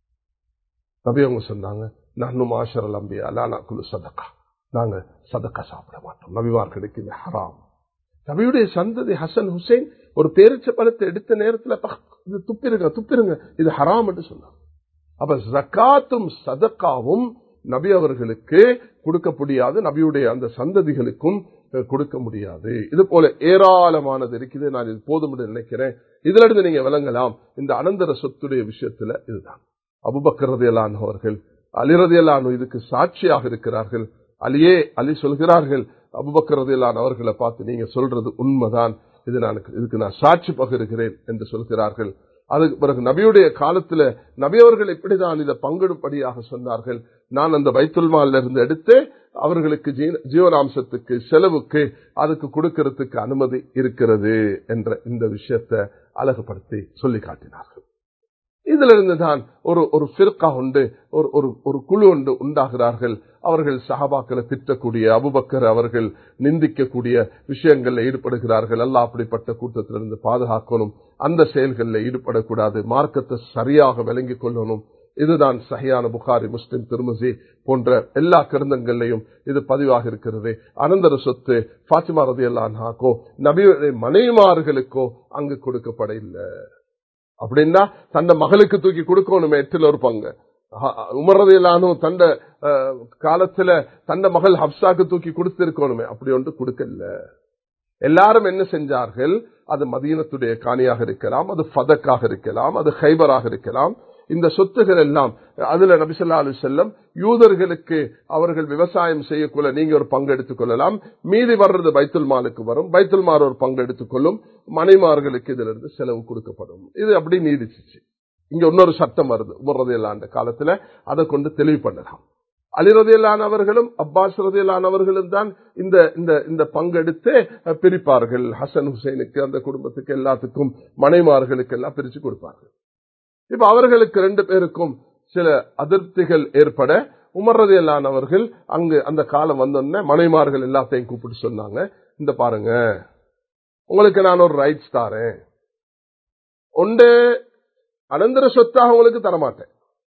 நபியவங்க சொன்னாங்க நானும் ஆஷரல் அம்பியா லானா குழு சதக்கா நாங்க சதக்கா சாப்பிட மாட்டோம் நபிமார்களுக்கு இது ஹராம் நபியுடைய சந்ததி ஹசன் ஹுசைன் ஒரு பேரிச்ச பழத்தை எடுத்த நேரத்தில் இது துப்பிருங்க துப்பிருங்க இது ஹராம் என்று சொன்னாங்க அப்ப ஜக்காத்தும் சதக்காவும் நபி அவர்களுக்கு கொடுக்க முடியாது நபியுடைய அந்த சந்ததிகளுக்கும் கொடுக்க முடியாது இது போல ஏராளமானது இருக்குது நான் இது போதும் நினைக்கிறேன் இதுல இருந்து நீங்க விளங்கலாம் இந்த அனந்தர சொத்துடைய விஷயத்துல இதுதான் அபுபக்கரதையலான் அவர்கள் அலிரதையலான் இதுக்கு சாட்சியாக இருக்கிறார்கள் அலியே அலி சொல்கிறார்கள் அபுபக்கரதையலான் அவர்களை பார்த்து நீங்க சொல்றது உண்மைதான் இது நான் இதுக்கு நான் சாட்சி பகிர்கிறேன் என்று சொல்கிறார்கள் அதுக்கு பிறகு நபியுடைய காலத்துல நபியவர்கள் இப்படிதான் இதை பங்கெடுப்படியாக சொன்னார்கள் நான் அந்த பைத்துல்மால இருந்து எடுத்து அவர்களுக்கு ஜீவனாம்சத்துக்கு செலவுக்கு அதுக்கு கொடுக்கறதுக்கு அனுமதி இருக்கிறது என்ற இந்த விஷயத்தை அழகுபடுத்தி சொல்லி காட்டினார்கள் இதுல இருந்துதான் ஒரு ஒரு பிற்கா உண்டு ஒரு ஒரு ஒரு குழு உண்டு உண்டாகிறார்கள் அவர்கள் சஹாபாக்களை திட்டக்கூடிய அபுபக்கர் அவர்கள் நிந்திக்கக்கூடிய விஷயங்களில் ஈடுபடுகிறார்கள் அல்ல அப்படிப்பட்ட கூட்டத்திலிருந்து பாதுகாக்கணும் அந்த செயல்களில் ஈடுபடக்கூடாது மார்க்கத்தை சரியாக விளங்கிக் கொள்ளணும் இதுதான் சஹியான புகாரி முஸ்லிம் திருமசி போன்ற எல்லா கிருந்தங்கள்லையும் இது பதிவாக இருக்கிறது அனந்தர சொத்து பாத்திமா ரதி அல்லாஹாக்கோ நபியுடைய மனைவிமார்களுக்கோ அங்கு கொடுக்கப்பட இல்லை அப்படின்னா தந்த மகளுக்கு தூக்கி கொடுக்கணுமே எட்டில் ஒரு பங்கு உமரதையிலானும் தந்த காலத்துல தந்த மகள் ஹப்சாக்கு தூக்கி கொடுத்திருக்கணுமே அப்படி ஒன்று கொடுக்கல எல்லாரும் என்ன செஞ்சார்கள் அது மதீனத்துடைய காணியாக இருக்கலாம் அது ஃபதக்காக இருக்கலாம் அது ஹைபராக இருக்கலாம் இந்த சொத்துகள் எல்லாம் அதுல நபிசல்லா அலி செல்லம் யூதர்களுக்கு அவர்கள் விவசாயம் செய்யக்குள்ள நீங்க ஒரு பங்கு எடுத்துக் கொள்ளலாம் மீதி வர்றது பைத்துல் மாலுக்கு வரும் பைத்துல் மார் ஒரு பங்கு எடுத்துக்கொள்ளும் மனைமார்களுக்கு இதுல இருந்து செலவு கொடுக்கப்படும் இது அப்படி நீடிச்சிச்சு இங்க இன்னொரு சட்டம் வருது உமர்றது அந்த காலத்துல அதை கொண்டு தெளிவு பண்ணலாம் அலி ரதியலானவர்களும் அப்பாஸ் ரதியலானவர்களும் தான் இந்த இந்த இந்த பங்கெடுத்து அஹ், பிரிப்பார்கள் ஹசன் ஹுசைனுக்கு அந்த குடும்பத்துக்கு எல்லாத்துக்கும் மனைமார்களுக்கு எல்லாம் பிரிச்சு கொடுப்பார்கள் இப்ப அவர்களுக்கு ரெண்டு பேருக்கும் சில அதிருப்திகள் ஏற்பட உமர் ரதியல்லானவர்கள் அங்கு அந்த காலம் வந்தோடனே மனைமார்கள் எல்லாத்தையும் கூப்பிட்டு சொன்னாங்க இந்த பாருங்க உங்களுக்கு நான் ஒரு ரைட்ஸ் தாரேன் ஒன்று அனந்தர சொத்தாக உங்களுக்கு தரமாட்டேன்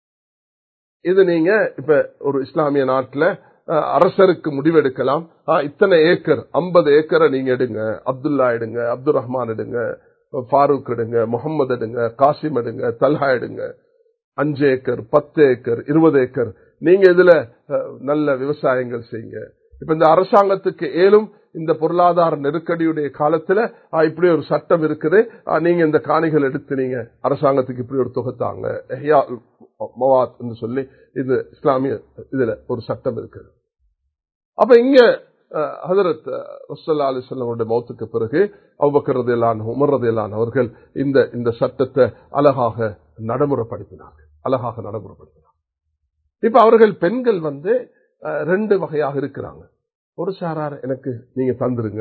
இது நீங்க இப்ப ஒரு இஸ்லாமிய நாட்டுல அஹ், அரசருக்கு முடிவெடுக்கலாம் ஆ, இத்தனை ஏக்கர் 50 ஏக்கரை நீங்க எடுங்க அப்துல்லா எடுங்க அப்துல் ரஹ்மான் எடுங்க ஃபாரூக் எடுங்க முகமது எடுங்க காசிம் எடுங்க தல்ஹா எடுங்க அஞ்சு ஏக்கர் பத்து ஏக்கர் இருபது ஏக்கர் நீங்க இதுல அஹ், நல்ல விவசாயங்கள் செய்யுங்க இப்ப இந்த அரசாங்கத்துக்கு ஏலும் இந்த பொருளாதார நெருக்கடியுடைய காலத்துல ஆ, இப்படி ஒரு சட்டம் இருக்குது ஆ, நீங்க இந்த காணிகள் எடுத்து நீங்க அரசாங்கத்துக்கு இப்படி ஒரு தொகுத்தாங்க எஹ்யா மவாத் என்று சொல்லி இது இஸ்லாமிய இதுல ஒரு சட்டம் இருக்குது அப்ப இங்க ஹதரத் ரசல்லா அலிஸ்லாமுடைய மௌத்துக்கு பிறகு அவ்வக்கரதையிலான உமர்றதையிலான அவர்கள் இந்த இந்த சட்டத்தை அழகாக நடைமுறைப்படுத்தினார்கள் அழகாக நடைமுறைப்படுத்தினார் இப்ப அவர்கள் பெண்கள் வந்து அஹ், ரெண்டு வகையாக இருக்கிறாங்க ஒரு சாரார் எனக்கு நீங்க தந்துருங்க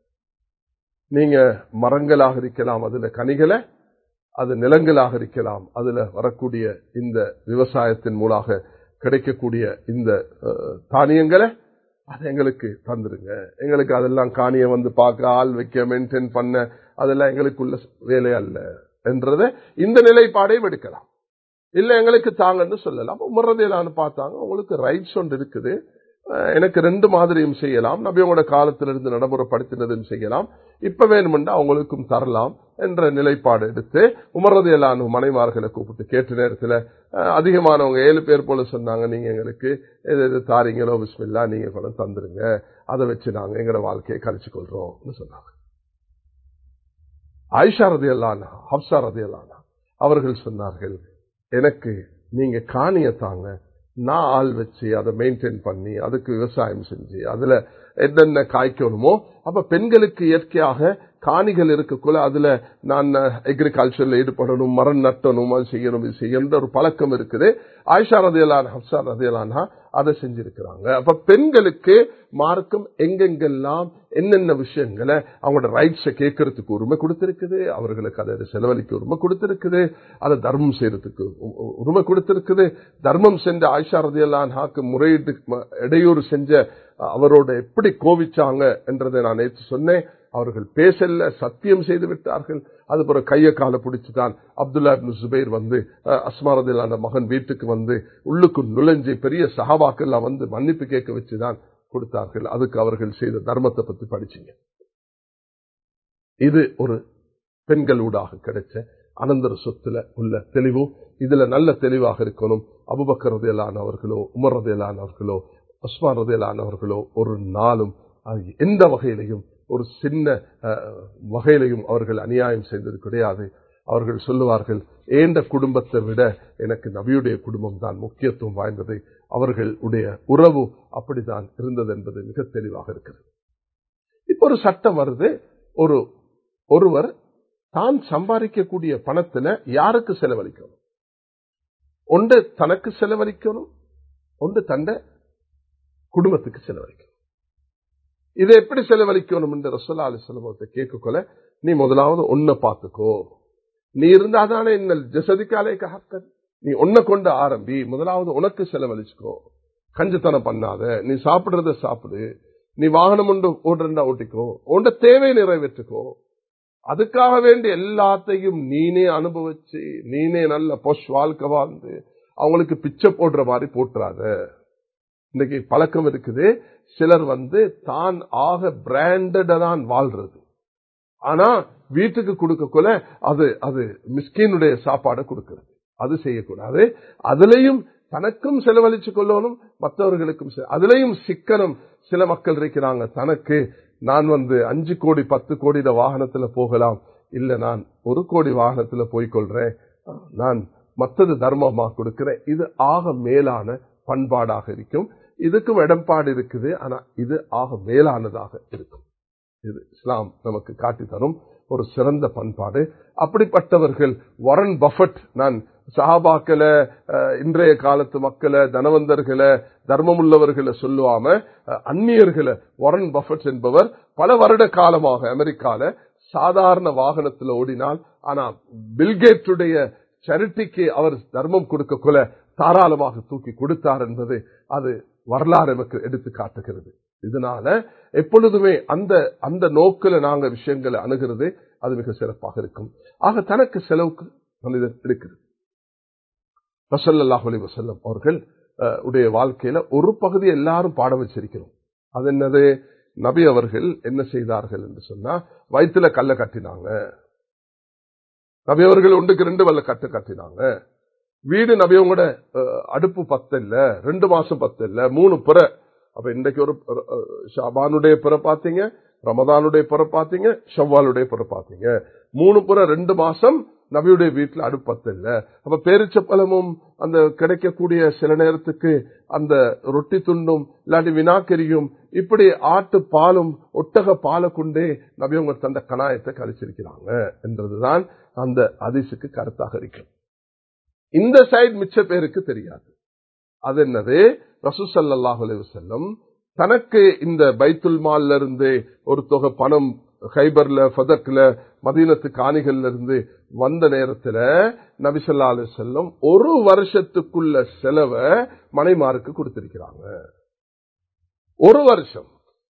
நீங்க மரங்களாக இருக்கலாம் அதுல கனிகளை அது நிலங்களாக இருக்கலாம் அதுல வரக்கூடிய இந்த விவசாயத்தின் மூலாக கிடைக்கக்கூடிய இந்த அஹ், தானியங்களை அது எங்களுக்கு தந்துருங்க எங்களுக்கு அதெல்லாம் காணியை வந்து பார்க்க ஆள் வைக்க மெயின்டைன் பண்ண அதெல்லாம் எங்களுக்குள்ள வேலை அல்ல என்றதை இந்த நிலைப்பாடை எடுக்கலாம் இல்ல எங்களுக்கு தாங்கன்னு சொல்லலாம் உமர்றதையிலான்னு பார்த்தாங்க உங்களுக்கு ரைட்ஸ் ஒன்று இருக்குது அஹ் எனக்கு ரெண்டு மாதிரியும் செய்யலாம் நபியோட காலத்திலிருந்து நடைமுறைப்படுத்தினதும் செய்யலாம் இப்ப வேணுமெண்டா அவங்களுக்கும் தரலாம் என்ற நிலைப்பாடு எடுத்து உமர்றதையிலான மனைமார்களை கூப்பிட்டு கேட்ட நேரத்தில் அஹ், அதிகமானவங்க ஏழு பேர் போல சொன்னாங்க நீங்க எங்களுக்கு எது எது தாரீங்களோ பிஸ்மில்லா நீங்க கூட தந்துருங்க அதை வச்சு நாங்க எங்களோட வாழ்க்கையை கழிச்சு கொள்றோம்னு சொன்னாங்க ஆயிஷா ரதியல்லானா ஹப்சா ரதியல்லானா அவர்கள் சொன்னார்கள் எனக்கு நீங்க காணிய தாங்க நான் ஆள் வச்சு அதை மெயின்டைன் பண்ணி அதுக்கு விவசாயம் செஞ்சு அதுல என்னென்ன காய்க்கணுமோ அப்ப பெண்களுக்கு இயற்கையாக காணிகள் இருக்கக்குள்ள அதுல நான் அக்ரிகல்ச்சர்ல ஈடுபடணும் மரம் நட்டணும் அது செய்யணும் இது செய்யணும் ஒரு பழக்கம் இருக்குது ஆயிஷா ரதியலான் ஹப்சா ரதியலானா அதை செஞ்சிருக்கிறாங்க அப்ப பெண்களுக்கு மார்க்கம் எங்கெங்கெல்லாம் என்னென்ன விஷயங்களை அவங்களோட ரைட்ஸை கேட்கறதுக்கு உரிமை கொடுத்திருக்குது அவர்களுக்கு அதை செலவழிக்க உரிமை கொடுத்திருக்குது அதை தர்மம் செய்யறதுக்கு உ- உ- உரிமை கொடுத்திருக்குது தர்மம் செஞ்ச ஆயிஷா ரதியல்லான் ஹாக்கு முறையீட்டு ம- இடையூறு செஞ்ச அவரோட எப்படி கோவிச்சாங்க என்றதை நான் நேற்று சொன்னேன் அவர்கள் பேசல சத்தியம் செய்து விட்டார்கள் அது பிறகு கைய கால பிடிச்சுதான் அப்துல்லா இப்னு சுபைர் வந்து அஹ், அஸ்மாரதில்லான மகன் வீட்டுக்கு வந்து உள்ளுக்கு நுழைஞ்சு பெரிய சஹாபாக்கெல்லாம் வந்து மன்னிப்பு கேட்க வச்சுதான் கொடுத்தார்கள் அதுக்கு அவர்கள் செய்த தர்மத்தை பத்தி படிச்சீங்க இது ஒரு பெண்களூடாக கிடைச்ச அனந்தர சொத்துல உள்ள தெளிவு இதுல நல்ல தெளிவாக இருக்கணும் அபுபக்கர் ரதையிலானவர்களோ உமர் ரதையிலானவர்களோ உஸ்மான் ரதையிலானவர்களோ ஒரு நாளும் அது எந்த வகையிலையும் ஒரு சின்ன அஹ், வகையிலையும் அவர்கள் அநியாயம் செய்தது கிடையாது அவர்கள் சொல்லுவார்கள் ஏண்ட குடும்பத்தை விட எனக்கு நபியுடைய குடும்பம் தான் முக்கியத்துவம் வாய்ந்தது அவர்களுடைய உறவு அப்படித்தான் இருந்தது என்பது மிக தெளிவாக இருக்கிறது இப்ப ஒரு சட்டம் வருது ஒரு ஒருவர் தான் சம்பாதிக்கக்கூடிய பணத்துல யாருக்கு செலவழிக்கணும் ஒன்று தனக்கு செலவழிக்கணும் ஒன்று தண்ட குடும்பத்துக்கு செலவழிக்கணும் இதை எப்படி செலவழிக்கணும் என்று ரசோல்லா அலி செலவத்தை கேட்கக்கொள்ள நீ முதலாவது ஒன்ன பார்த்துக்கோ நீ இருந்தாதானே என்ன ஜசதிக்காலே கஹக்கன் நீ ஒன்ன கொண்டு ஆரம்பி முதலாவது உனக்கு செலவழிச்சுக்கோ கஞ்சத்தனம் பண்ணாத நீ சாப்பிடுறத சாப்பிடு நீ வாகனம் ஒன்று ஓடுறா ஓட்டிக்கோ உண்ட தேவை நிறைவேற்றுக்கோ அதுக்காக வேண்டி எல்லாத்தையும் நீனே அனுபவிச்சு நீனே நல்ல பொஷ் வாழ்க்கை வாழ்ந்து அவங்களுக்கு பிச்சை போடுற மாதிரி போட்டுறாத இன்னைக்கு பழக்கம் இருக்குது சிலர் வந்து தான் ஆக பிராண்டடா தான் வாழ்றது ஆனா வீட்டுக்கு கொடுக்கக்குள்ள அது அது மிஸ்கினுடைய சாப்பாடை கொடுக்கிறது அது செய்யக்கூடாது அதுலயும் தனக்கும் செலவழிச்சு கொள்ளணும் மற்றவர்களுக்கும் செ- அதுலயும் சிக்கனம் சில மக்கள் இருக்கிறாங்க தனக்கு நான் வந்து அஞ்சு கோடி பத்து கோடி வாகனத்துல போகலாம் இல்ல நான் ஒரு கோடி வாகனத்துல போய்கொள்றேன் நான் மற்றது தர்மமா கொடுக்கிறேன் இது ஆக மேலான பண்பாடாக இருக்கும் இதுக்கும் இடம்பாடு இருக்குது ஆனா இது ஆக மேலானதாக இருக்கும் இது இஸ்லாம் நமக்கு காட்டி தரும் ஒரு சிறந்த பண்பாடு அப்படிப்பட்டவர்கள் வரன் பஃபட் நான் சஹாபாக்களை அஹ், இன்றைய காலத்து மக்களை தனவந்தர்களை தர்மமுள்ளவர்களை சொல்லுவாம அஹ், அந்நியர்களை வாரன் பஃபட் என்பவர் பல வருட காலமாக அமெரிக்கால சாதாரண வாகனத்தில் ஓடினால் ஆனா பில்கேட்டுடைய சரிட்டிக்கு அவர் தர்மம் கொடுக்க கொல தாராளமாக தூக்கி கொடுத்தார் என்பது அது வரலாறு நமக்கு எடுத்து காட்டுகிறது இதனால எப்பொழுதுமே அந்த அந்த நோக்கில நாங்க விஷயங்களை அணுகிறது அது மிக சிறப்பாக இருக்கும் ஆக தனக்கு செலவுக்கு மனிதன் எடுக்கிறது ரசல்லாஹ் அலி வசல்லம் அவர்கள் அஹ், உடைய வாழ்க்கையில ஒரு பகுதி எல்லாரும் பாடம் வச்சிருக்கிறோம் அது என்னது நபி அவர்கள் என்ன செய்தார்கள் என்று சொன்னா வயிற்றுல கல்ல கட்டினாங்க நபி அவர்கள் ஒன்றுக்கு ரெண்டு வல்ல கட்டு கட்டினாங்க வீடு நபியவங்களோட அஹ், அடுப்பு பத்து இல்ல ரெண்டு மாசம் பத்து இல்ல மூணு புற அப்ப இன்றைக்கு ஒரு அஹ், ஷாபானுடைய புற பாத்தீங்க ரமதானுடைய புற பாத்தீங்க ஷவ்வாலுடைய புற பாத்தீங்க மூணு புற ரெண்டு மாசம் நபியுடைய வீட்டுல அடுப்பு பத்து இல்ல அப்ப பேரிச்ச பழமும் அந்த கிடைக்கக்கூடிய சில நேரத்துக்கு அந்த ரொட்டி துண்டும் இல்லாட்டி வினாக்கரியும் இப்படி ஆட்டு பாலும் ஒட்டக பாலை கொண்டே நபியவங்க தந்த கணாயத்தை கழிச்சிருக்கிறாங்க என்றதுதான் அந்த அதிசுக்கு கருத்தாக இருக்கும் இந்த சைடு மிச்ச பேருக்கு தெரியாது அது என்னது ரசூசல்லாஹு அலைஹி வஸல்லம் தனக்கு இந்த பைத்துல் மால்ல இருந்து ஒரு தொகை பணம் ஹைபர்ல ஃபதக்ல மதீனத்து காணிகள்ல இருந்து வந்த நேரத்துல நபிசல்லா அலி செல்லம் ஒரு வருஷத்துக்குள்ள செலவை மனைமாருக்கு கொடுத்திருக்கிறாங்க ஒரு வருஷம்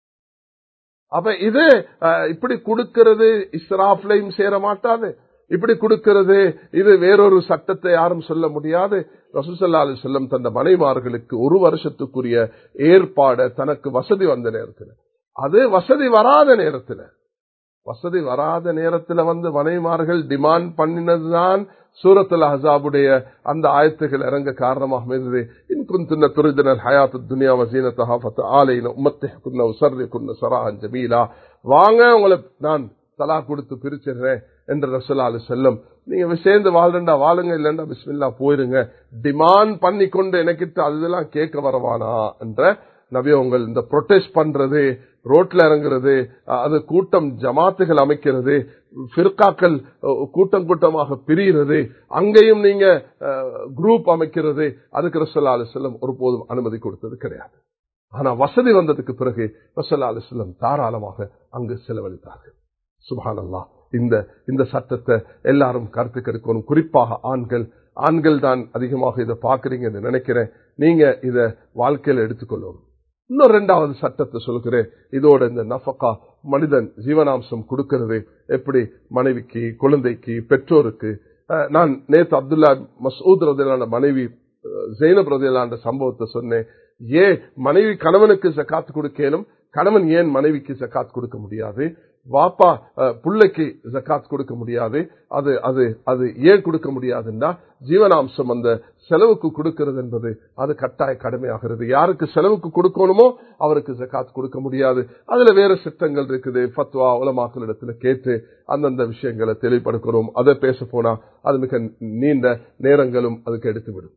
அப்ப இது அஹ், இப்படி கொடுக்கிறது இஸ்ராஃப்லையும் சேர மாட்டாது இப்படி கொடுக்கிறது இது வேறொரு சட்டத்தை யாரும் சொல்ல முடியாது ரசூசல்லா அலி செல்லம் தந்த மனைமார்களுக்கு ஒரு வருஷத்துக்குரிய ஏற்பாட தனக்கு வசதி வந்த நேரத்தில் அது வசதி வராத நேரத்தில் வசதி வராத நேரத்தில் வந்து மனைமார்கள் டிமாண்ட் பண்ணினதுதான் சூரத்துல் அஹாபுடைய அந்த ஆயத்துகள் இறங்க காரணமாக இருந்தது இன்குந்துன்ன துரிதனர் ஹயாத்து துனியா வசீனத்தஹா ஃபத் ஆலைன உம்மத்தை குன்ன உசர்ரி குன்ன சராஹன் ஜமீலா வாங்க உங்களை நான் தலா கொடுத்து பிரிச்சிடுறேன் என்று ரசூலா அலி செல்லம் நீங்க சேர்ந்து வாழ்றா வாழுங்க இல்லைன்னா பிஸ்மில்லா போயிருங்க டிமாண்ட் பண்ணி கொண்டு எனக்கிட்ட அதெல்லாம் கேட்க வரவானா என்ற நபி உங்கள் இந்த ப்ரொட்டஸ்ட் பண்றது ரோட்ல இறங்குறது அது கூட்டம் ஜமாத்துகள் அமைக்கிறது பிற்காக்கள் கூட்டம் கூட்டமாக பிரிகிறது அங்கேயும் நீங்க குரூப் அமைக்கிறது அதுக்கு ரசல்லா அலுவலம் ஒருபோதும் அனுமதி கொடுத்தது கிடையாது ஆனா வசதி வந்ததுக்கு பிறகு ரசல்லா அலுவலம் தாராளமாக அங்கு செலவழித்தார்கள் சுபானல்லா இந்த இந்த சட்டத்தை எல்லாரும் கருத்து கெடுக்கணும் குறிப்பாக ஆண்கள் ஆண்கள் தான் அதிகமாக இதை பாக்குறீங்கன்னு நினைக்கிறேன் நீங்க இத வாழ்க்கையில எடுத்துக்கொள்ளணும் இன்னும் ரெண்டாவது சட்டத்தை சொல்கிறேன் இதோட இந்த நஃபக்கா மனிதன் ஜீவனாம்சம் கொடுக்கிறது எப்படி மனைவிக்கு குழந்தைக்கு பெற்றோருக்கு நான் நேத்து அப்துல்லா மசூத் ரதிலான மனைவி ஜெயினப் ரதிலான சம்பவத்தை சொன்னேன் ஏன் மனைவி கணவனுக்கு ஜக்காத்து கொடுக்கலும் கணவன் ஏன் மனைவிக்கு ஜக்காத் கொடுக்க முடியாது வாப்பா புள்ளைக்கு ஜக்காத் கொடுக்க முடியாது அது அது அது ஏன் கொடுக்க முடியாதுன்னா ஜீவனாம்சம் அந்த செலவுக்கு கொடுக்கிறது என்பது அது கட்டாய கடமையாகிறது யாருக்கு செலவுக்கு கொடுக்கணுமோ அவருக்கு ஜக்காத் கொடுக்க முடியாது அதுல வேற சித்தங்கள் இருக்குது ஃபத்வா உலமாக்களிடத்துல கேட்டு அந்தந்த விஷயங்களை தெளிவுபடுக்கிறோம் அதை பேச போனா அது மிக நீண்ட நேரங்களும் அதுக்கு எடுத்துவிடும்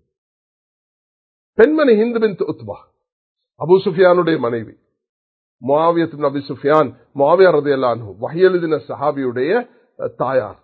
பெண்மணி ஹிந்து பின் உத்பா அபு சுஃபியானுடைய மனைவி முவாவியத்து நபி சுஃபியான் முவாவியா ரதையல்லான் வகையெழுதின சஹாபியுடைய தாயார்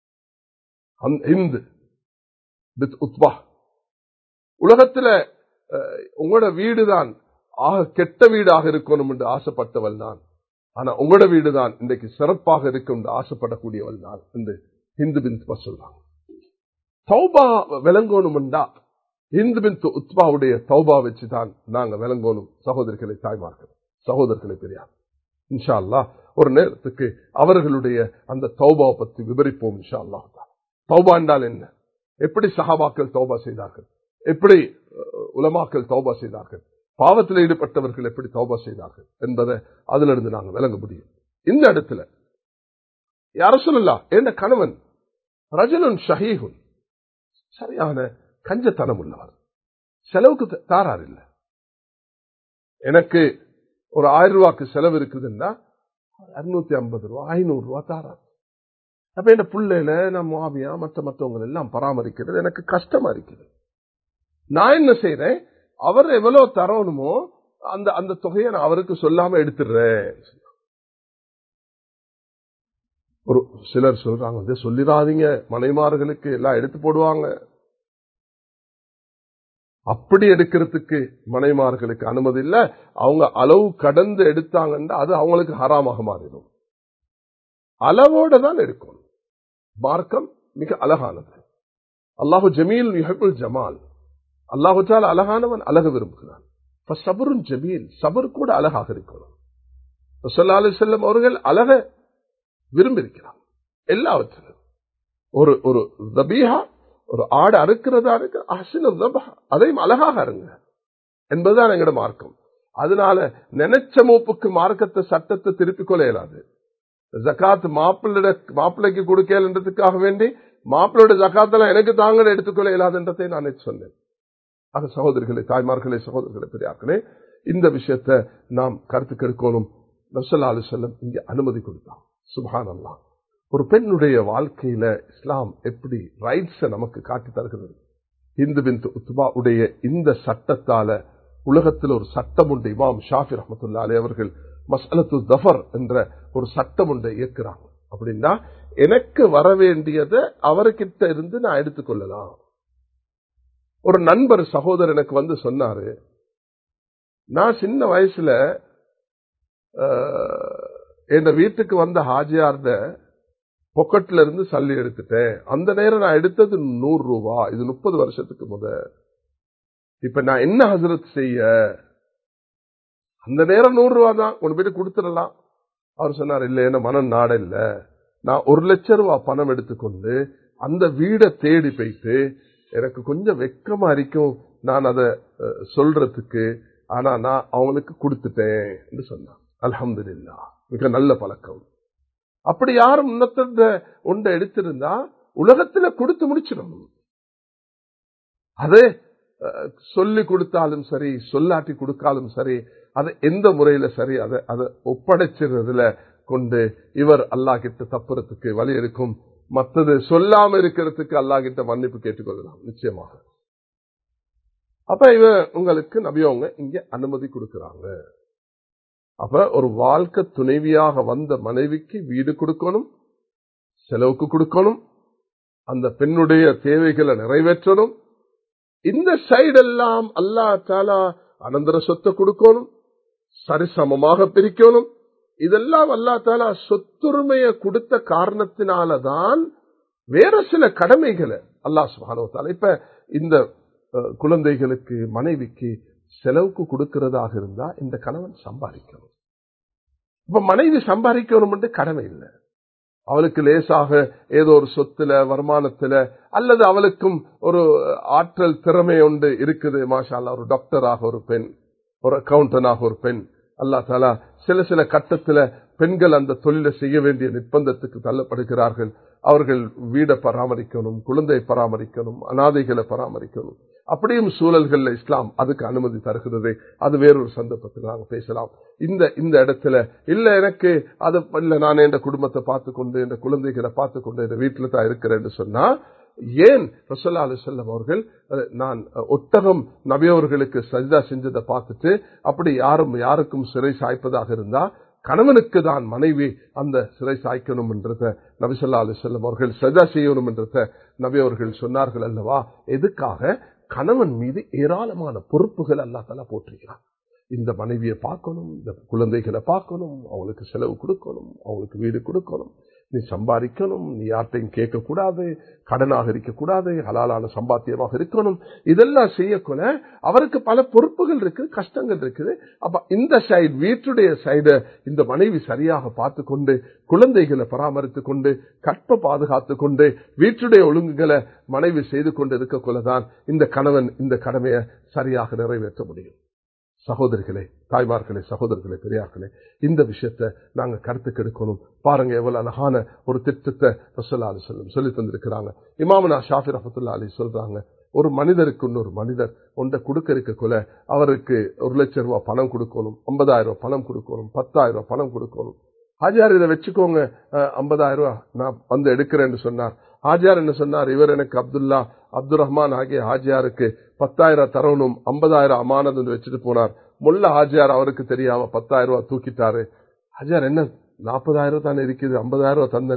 ஹிந்து பித் உத்பா உலகத்துல உங்களோட வீடுதான் ஆக கெட்ட வீடாக இருக்கணும் என்று ஆசைப்பட்டவள் நான் ஆனா உங்களோட வீடுதான் இன்றைக்கு சிறப்பாக இருக்கும் என்று ஆசைப்படக்கூடியவள் நான் என்று ஹிந்து பின் சொல்றாங்க தௌபா விளங்கணும்டா இந்து பின் உத்பாவுடைய தௌபா வச்சுதான் நாங்க விளங்கணும் சகோதரிகளை தாய்மார்கள் சகோதரர்களை பெரியார் இன்ஷா அல்லா ஒரு நேரத்துக்கு அவர்களுடைய அந்த தௌபாவை பற்றி விவரிப்போம் இன்ஷா அல்லா தௌபா என்றால் என்ன எப்படி சஹாபாக்கள் தௌபா செய்தார்கள் எப்படி உலமாக்கள் தௌபா செய்தார்கள் பாவத்தில் ஈடுபட்டவர்கள் எப்படி தௌபா செய்தார்கள் என்பதை அதிலிருந்து நாங்கள் விளங்க முடியும் இந்த இடத்துல யார சொல்லலாம் என் கணவன் ரஜனுன் ஷஹீகுன் சரியான கஞ்சத்தனம் உள்ளவர் செலவுக்கு தாரார் இல்லை எனக்கு ஒரு ஆயிரம் ரூபாய்க்கு செலவு இருக்குதுன்னா அறுநூத்தி ஐம்பது ரூபா ஐநூறு ரூபா தாரார் அப்ப என் பிள்ளையில நான் மாவியா மற்ற மற்றவங்க எல்லாம் பராமரிக்கிறது எனக்கு கஷ்டமா இருக்குது நான் என்ன செய்யறேன் அவர் எவ்வளவு தரணுமோ அந்த அந்த தொகையை நான் அவருக்கு சொல்லாம எடுத்துடுறேன் ஒரு சிலர் சொல்றாங்க வந்து சொல்லிடாதீங்க மனைமார்களுக்கு எல்லாம் எடுத்து போடுவாங்க அப்படி எடுக்கிறதுக்கு மனைமார்களுக்கு அனுமதி இல்ல அவங்க அளவு கடந்து எடுத்தாங்கன்னா அது அவங்களுக்கு ஹராமாக மாறிடும் அளவோட தான் எடுக்கணும் மார்க்கம் மிக அழகானது அல்லாஹு ஜமீல் யுஹபுல் ஜமால் அல்லாஹு தால அழகானவன் அழக விரும்புகிறான் சபரும் ஜமீல் சபர் கூட அழகாக இருக்கணும் சொல்லி செல்லம் அவர்கள் அழக விரும்பியிருக்கிறான் எல்லாவற்றிலும் ஒரு ஒரு தபீஹா ஒரு ஆடு அறுக்கிறதா இருக்கு அசின தபஹா அதையும் அழகாக அருங்க என்பதுதான் எங்கட மார்க்கம் அதனால நினைச்ச மூப்புக்கு மார்க்கத்தை சட்டத்தை திருப்பிக் கொள்ள இயலாது ஜக்காத் மாப்பிள்ளை மாப்பிள்ளைக்கு கொடுக்கலன்றதுக்காக வேண்டி மாப்பிள்ளோட ஜக்காத்தெல்லாம் எனக்கு தாங்கள் எடுத்துக்கொள்ள இயலாதுன்றதை நான் சொன்னேன் ஆக சகோதரிகளே தாய்மார்களே சகோதரர்களே பெரியார்களே இந்த விஷயத்தை நாம் கருத்துக்கு எடுக்கணும் நசல்லா அலி செல்லம் இங்க அனுமதி கொடுத்தான் சுபான் அல்லா ஒரு பெண்ணுடைய வாழ்க்கையில இஸ்லாம் எப்படி ரைட்ஸ நமக்கு காட்டி தருகிறது இந்து பின் உத்பா உடைய இந்த சட்டத்தால உலகத்தில் ஒரு சட்டம் உண்டு இமாம் ஷாஃபி ரஹமத்துல்லா அலி அவர்கள் மசலத்து தஃபர் என்ற ஒரு சட்டம் ஒன்றை இயக்குறாங்க அப்படின்னா எனக்கு வர வேண்டியதை அவர்கிட்ட இருந்து நான் எடுத்துக்கொள்ளலாம் ஒரு நண்பர் சகோதரர் எனக்கு வந்து சொன்னாரு நான் சின்ன வயசுல என் வீட்டுக்கு வந்த ஹாஜியார்ட பொக்கெட்ல இருந்து சல்லி எடுத்துட்டேன் அந்த நேரம் நான் எடுத்தது நூறு ரூபா இது முப்பது வருஷத்துக்கு முத இப்ப நான் என்ன ஹசரத் செய்ய அந்த நேரம் நூறு ரூபா தான் கொண்டு போயிட்டு கொடுத்துடலாம் அவர் சொன்னார் இல்ல என்ன மனம் நாட இல்ல நான் ஒரு லட்சம் ரூபா பணம் எடுத்துக்கொண்டு அந்த வீடை தேடி போயிட்டு எனக்கு கொஞ்சம் வெக்கமா இருக்கும் நான் அதை சொல்றதுக்கு ஆனா நான் அவங்களுக்கு கொடுத்துட்டேன் என்று சொன்னான் அலமது இல்லா மிக நல்ல பழக்கம் அப்படி யாரும் உன்னத்த ஒன்றை எடுத்திருந்தா உலகத்துல கொடுத்து முடிச்சிடணும் அதே சொல்லி கொடுத்தாலும் சரி சொல்லாட்டி கொடுக்காலும் சரி அதை எந்த முறையில சரி அதை அதை ஒப்படைச்சிறதுல கொண்டு இவர் அல்லா கிட்ட தப்புறதுக்கு வழி இருக்கும் மற்றது சொல்லாம இருக்கிறதுக்கு அல்லா கிட்ட மன்னிப்பு கேட்டுக்கொள்ளலாம் நிச்சயமாக அப்ப இவ உங்களுக்கு நபியவங்க இங்க அனுமதி கொடுக்கிறாங்க அப்ப ஒரு வாழ்க்கை துணைவியாக வந்த மனைவிக்கு வீடு கொடுக்கணும் செலவுக்கு கொடுக்கணும் அந்த பெண்ணுடைய தேவைகளை நிறைவேற்றணும் இந்த சைடெல்லாம் அல்லா தாலா அனந்தர சொத்தை கொடுக்கணும் சரிசமமாக பிரிக்கணும் இதெல்லாம் அல்லா தாலா சொத்துரிமையை கொடுத்த காரணத்தினாலதான் வேற சில கடமைகளை அல்லா சுபானோத்தால இப்ப இந்த குழந்தைகளுக்கு மனைவிக்கு செலவுக்கு கொடுக்கிறதாக இருந்தா இந்த கணவன் சம்பாதிக்கணும் இப்ப மனைவி சம்பாதிக்கணும் கடமை இல்லை அவளுக்கு லேசாக ஏதோ ஒரு சொத்துல வருமானத்துல அல்லது அவளுக்கும் ஒரு ஆற்றல் திறமை ஒன்று இருக்குது மாஷால்லா ஒரு டாக்டராக ஒரு பெண் ஒரு அக்கௌண்டனாக ஒரு பெண் அல்லா தாலா சில சில கட்டத்துல பெண்கள் அந்த தொழிலை செய்ய வேண்டிய நிர்பந்தத்துக்கு தள்ளப்படுகிறார்கள் அவர்கள் வீடை பராமரிக்கணும் குழந்தை பராமரிக்கணும் அனாதைகளை பராமரிக்கணும் அப்படியும் சூழல்கள்ல இஸ்லாம் அதுக்கு அனுமதி தருகிறது அது வேறொரு சந்தர்ப்பத்தில் நாங்கள் பேசலாம் இந்த இந்த இடத்துல இல்ல எனக்கு அது இல்ல நான் என் குடும்பத்தை பார்த்து கொண்டு என் குழந்தைகளை பார்த்து கொண்டு என் வீட்டில் தான் இருக்கிறேன்னு சொன்னா ஏன் ரசோல்லா அலி சொல்லம் அவர்கள் நான் ஒட்டகம் நபியவர்களுக்கு சஜிதா செஞ்சதை பார்த்துட்டு அப்படி யாரும் யாருக்கும் சிறை சாய்ப்பதாக இருந்தா கணவனுக்கு தான் மனைவி அந்த சிறை சாய்க்கணும் என்றத நபிசல்லா அலி செல்லம் அவர்கள் சஜா செய்யணும் என்றத நபி அவர்கள் சொன்னார்கள் அல்லவா எதுக்காக கணவன் மீது ஏராளமான பொறுப்புகள் அல்லா தலா போட்டிருக்கிறான் இந்த மனைவியை பார்க்கணும் இந்த குழந்தைகளை பார்க்கணும் அவங்களுக்கு செலவு கொடுக்கணும் அவங்களுக்கு வீடு கொடுக்கணும் நீ சம்பாதிக்கணும் நீ யார்ட்டையும் கேட்கக்கூடாது கடனாக இருக்கக்கூடாது ஹலாலான சம்பாத்தியமாக இருக்கணும் இதெல்லாம் செய்யக்கூட அவருக்கு பல பொறுப்புகள் இருக்கு கஷ்டங்கள் இருக்குது அப்ப இந்த சைடு வீட்டுடைய சைட இந்த மனைவி சரியாக பார்த்து கொண்டு குழந்தைகளை பராமரித்து கொண்டு கற்ப பாதுகாத்து கொண்டு வீட்டுடைய ஒழுங்குகளை மனைவி செய்து கொண்டு இருக்கக்குள்ளதான் இந்த கணவன் இந்த கடமையை சரியாக நிறைவேற்ற முடியும் சகோதரிகளே தாய்மார்களே சகோதரர்களே பெரியார்களே இந்த விஷயத்த நாங்க கருத்துக்கு எடுக்கணும் பாருங்க எவ்வளவு அழகான ஒரு திட்டத்தை ரசல்லா அலி சொல்லம் சொல்லி தந்திருக்கிறாங்க இமாமனா ஷாஃபி ரஹத்துல்லா அலி சொல்றாங்க ஒரு மனிதருக்கு இன்னொரு மனிதர் ஒன்றை கொடுக்க இருக்கக்குள்ள அவருக்கு ஒரு லட்சம் ரூபாய் பணம் கொடுக்கணும் ஐம்பதாயிரம் ரூபாய் பணம் கொடுக்கணும் பத்தாயிரம் ரூபாய் பணம் கொடுக்கணும் ஹாஜியார் இதை வச்சுக்கோங்க ஐம்பதாயிரம் ரூபாய் நான் வந்து எடுக்கிறேன்னு சொன்னார் ஹாஜியார் என்ன சொன்னார் இவர் எனக்கு அப்துல்லா அப்துல் ரஹ்மான் ஆகிய ஹாஜியாருக்கு பத்தாயிரம் தரணும் ஐம்பதாயிரம் அமானது வச்சுட்டு போனார் முல்ல ஹாஜியார் அவருக்கு தெரியாம பத்தாயிரம் ரூபாய் தூக்கிட்டாரு ஹாஜியார் என்ன நாற்பதாயிரம் தானே இருக்குது ஐம்பதாயிரம் ரூபாய் தந்தனே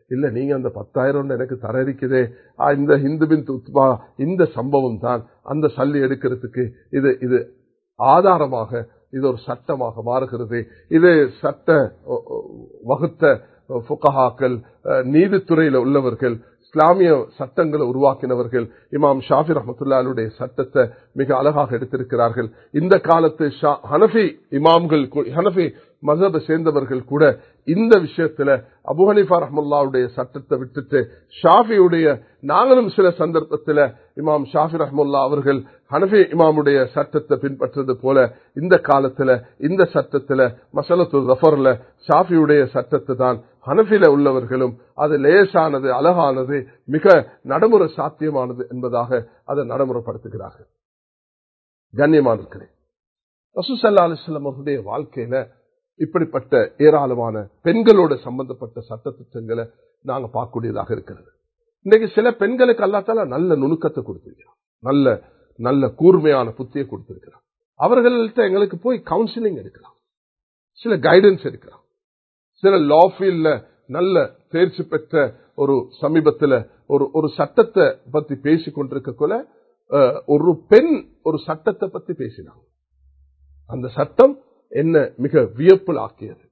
இல்ல நீங்க அந்த பத்தாயிரம் எனக்கு தர இருக்குதே ஆ, இந்த ஹிந்துபின் துத்பா இந்த சம்பவம் தான் அந்த சல்லி எடுக்கிறதுக்கு இது இது ஆதாரமாக இது ஒரு சட்டமாக மாறுகிறது இது சட்ட ஒ, ஒ, வகுத்த ஃபுகஹாக்கள் அஹ், நீதித்துறையில உள்ளவர்கள் இஸ்லாமிய சட்டங்களை உருவாக்கினவர்கள் இமாம் ஷாஃபி ரஹமத்துல்லாலுடைய சட்டத்தை மிக அழகாக எடுத்திருக்கிறார்கள் இந்த காலத்து ஷா- ஹனஃபி இமாம்கள் கூ- ஹனஃபி மதபை சேர்ந்தவர்கள் கூட இந்த விஷயத்துல அபு ஹனீஃபா ரஹமுல்லாவுடைய சட்டத்தை விட்டுட்டு ஷாஃபியுடைய நாங்களும் சில சந்தர்ப்பத்தில் இமாம் ஷாஃபி ரஹமுல்லா அவர்கள் ஹனஃபி இமாமுடைய சட்டத்தை பின்பற்றது போல இந்த காலத்துல இந்த சட்டத்துல மசலத்து ஜஃபர்ல ஷாஃபியுடைய சட்டத்தை தான் ஹனஃபில உள்ளவர்களும் அது லேசானது அழகானது மிக நடைமுறை சாத்தியமானது என்பதாக அதை நடைமுறைப்படுத்துகிறார்கள் கண்ணியமானே ரசூசல்லா அலிஸ்லாம் அவர்களுடைய வாழ்க்கையில இப்படிப்பட்ட ஏராளமான பெண்களோடு சம்பந்தப்பட்ட சட்டத்திட்டங்களை நாங்க பார்க்கக்கூடியதாக இருக்கிறது இன்னைக்கு சில பெண்களுக்கு அல்லாத்தால நல்ல நுணுக்கத்தை கொடுத்திருக்கிறான் நல்ல நல்ல கூர்மையான புத்தியை கொடுத்திருக்கிறான் அவர்கள்ட்ட எங்களுக்கு போய் கவுன்சிலிங் எடுக்கலாம் சில கைடன்ஸ் எடுக்கலாம் சில லா ஃபீல்ட்ல நல்ல தேர்ச்சி பெற்ற ஒரு சமீபத்துல ஒரு ஒரு சட்டத்தை பத்தி பேசிக் கொண்டிருக்கக்குள்ள அஹ், ஒரு பெண் ஒரு சட்டத்தை பத்தி பேசினாங்க அந்த சட்டம் என்ன மிக வியப்பில் ஆக்கியது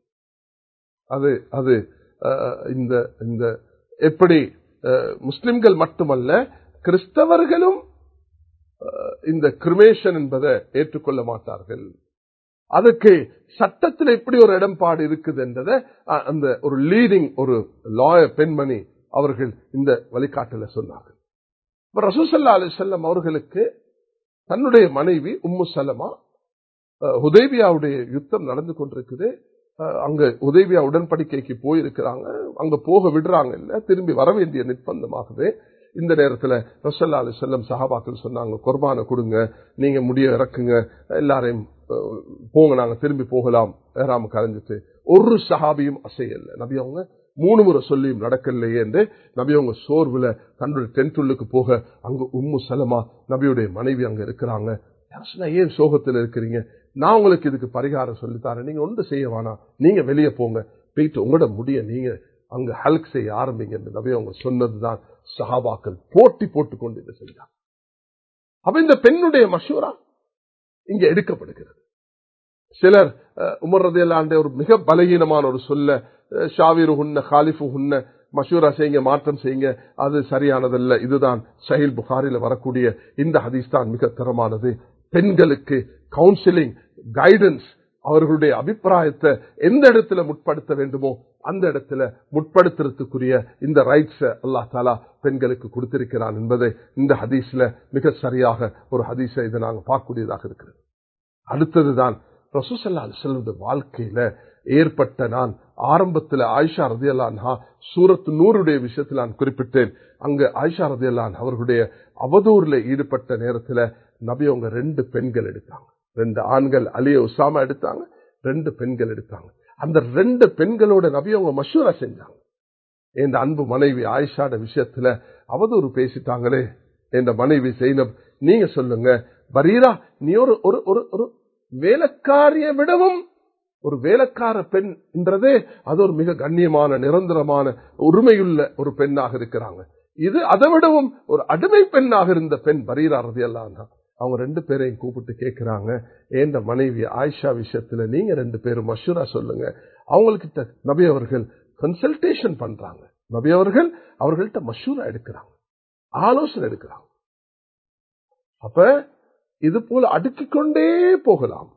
அது அது அஹ், இந்த இந்த எப்படி அஹ், முஸ்லிம்கள் மட்டுமல்ல கிறிஸ்தவர்களும் அஹ், இந்த கிரிமேஷன் என்பதை ஏற்றுக்கொள்ள மாட்டார்கள் அதுக்கு சட்டத்தில் எப்படி ஒரு இடம்பாடு இருக்குது என்றதை அஹ், அந்த ஒரு லீடிங் ஒரு லாயர் பெண்மணி அவர்கள் இந்த வழிகாட்டல சொன்னார்கள் இப்ப ரசூசல்லா அலி செல்லம் அவர்களுக்கு தன்னுடைய மனைவி உம்மு சலமா அஹ், ஹுதைபியாவுடைய யுத்தம் நடந்து கொண்டிருக்குது அஹ், அங்க உதவியா உடன்படிக்கைக்கு போயிருக்கிறாங்க அங்க போக விடுறாங்க இல்ல திரும்பி வர வேண்டிய நிர்பந்தமாகுது இந்த நேரத்துல ரசல்லா அலி செல்லம் சஹாபாக்கள் சொன்னாங்க குர்பானை கொடுங்க நீங்க முடிய இறக்குங்க எல்லாரையும் அஹ், போங்க நாங்க திரும்பி போகலாம் ஏறாம கரைஞ்சிட்டு ஒரு சஹாபியும் அசையல்ல நபி அவங்க மூணு முறை சொல்லியும் நடக்கலையே என்று நபி அவங்க சோர்வுல தன்னுடைய டென்ட்டுள்ளுக்கு போக அங்க உம்மு சலமா நபியுடைய மனைவி அங்க இருக்கிறாங்க யார் சொன்னா, ஏன் சோகத்தில் இருக்கிறீங்க நான் உங்களுக்கு இதுக்கு பரிகாரம் சொல்லித்தாரேன் நீங்க ஒன்று செய்ய வேணாம் நீங்க வெளியே போங்க போயிட்டு உங்களோட முடிய நீங்க அங்க ஹல்க் செய்ய ஆரம்பிங்க என்று நபி அவங்க சொன்னதுதான் சஹாபாக்கள் போட்டி போட்டுக் கொண்டு இதை செஞ்சாங்க அப்ப இந்த பெண்ணுடைய மஷூரா இங்க எடுக்கப்படுகிறது சிலர் அஹ், உமர் ரதியல்லாண்ட ஒரு மிக பலகீனமான ஒரு சொல்ல அஹ், ஷாவிரு ஹுன்ன காலிஃபு ஹுன்ன மஷூரா செய்யுங்க மாற்றம் செய்யுங்க அது சரியானதல்ல இதுதான் சஹில் புகாரில வரக்கூடிய இந்த ஹதீஸ் தான் மிக தரமானது பெண்களுக்கு கவுன்சிலிங் கைடன்ஸ் அவர்களுடைய அபிப்பிராயத்தை எந்த இடத்துல முற்படுத்த வேண்டுமோ அந்த இடத்துல முற்படுத்துறதுக்குரிய இந்த ரைட்ஸ் அல்லா தாலா பெண்களுக்கு கொடுத்திருக்கிறான் என்பதை இந்த ஹதீஸ்ல மிக சரியாக ஒரு ஹதீஸை இதை நாங்கள் பார்க்கக்கூடியதாக இருக்கிறது அடுத்ததுதான் ரசூசல்லா அலிசல்லுடைய வாழ்க்கையில ஏற்பட்ட நான் ஆரம்பத்தில் ஆயிஷா ரதியல்லான்ஹா சூரத் நூறுடைய விஷயத்தில் நான் குறிப்பிட்டேன் அங்கு ஆயிஷா ரதியல்லான் அவர்களுடைய அவதூறுல ஈடுபட்ட நேரத்தில் நபி அவங்க ரெண்டு பெண்கள் எடுத்தாங்க ரெண்டு ஆண்கள் அலிய உசாமா எடுத்தாங்க ரெண்டு பெண்கள் எடுத்தாங்க அந்த ரெண்டு பெண்களோட நபி அவங்க மஷூரா செஞ்சாங்க என் அன்பு மனைவி ஆயிஷாட விஷயத்துல அவதூறு பேசிட்டாங்களே என் மனைவி செய்னப் நீங்க சொல்லுங்க பரீரா நீ ஒரு ஒரு ஒரு ஒரு வேலைக்காரிய விடவும் ஒரு வேலைக்கார பெண் என்றதே அது ஒரு மிக கண்ணியமான நிரந்தரமான உரிமையுள்ள ஒரு பெண்ணாக இருக்கிறாங்க இது அதை விடவும் ஒரு அடிமை பெண்ணாக இருந்த பெண் பரீரா ரதியெல்லாம் அவங்க ரெண்டு பேரையும் கூப்பிட்டு கேட்கிறாங்க ஏண்ட மனைவி ஆயிஷா விஷயத்துல நீங்க ரெண்டு பேரும் மஷூரா சொல்லுங்க அவங்கக்கிட்ட நபி அவர்கள் கன்சல்டேஷன் பண்றாங்க நபி அவர்கள் அவர்கள்ட்ட மஷூரா எடுக்கிறாங்க ஆலோசனை எடுக்கிறாங்க அப்ப இது போல அடுக்கிக் கொண்டே போகலாம்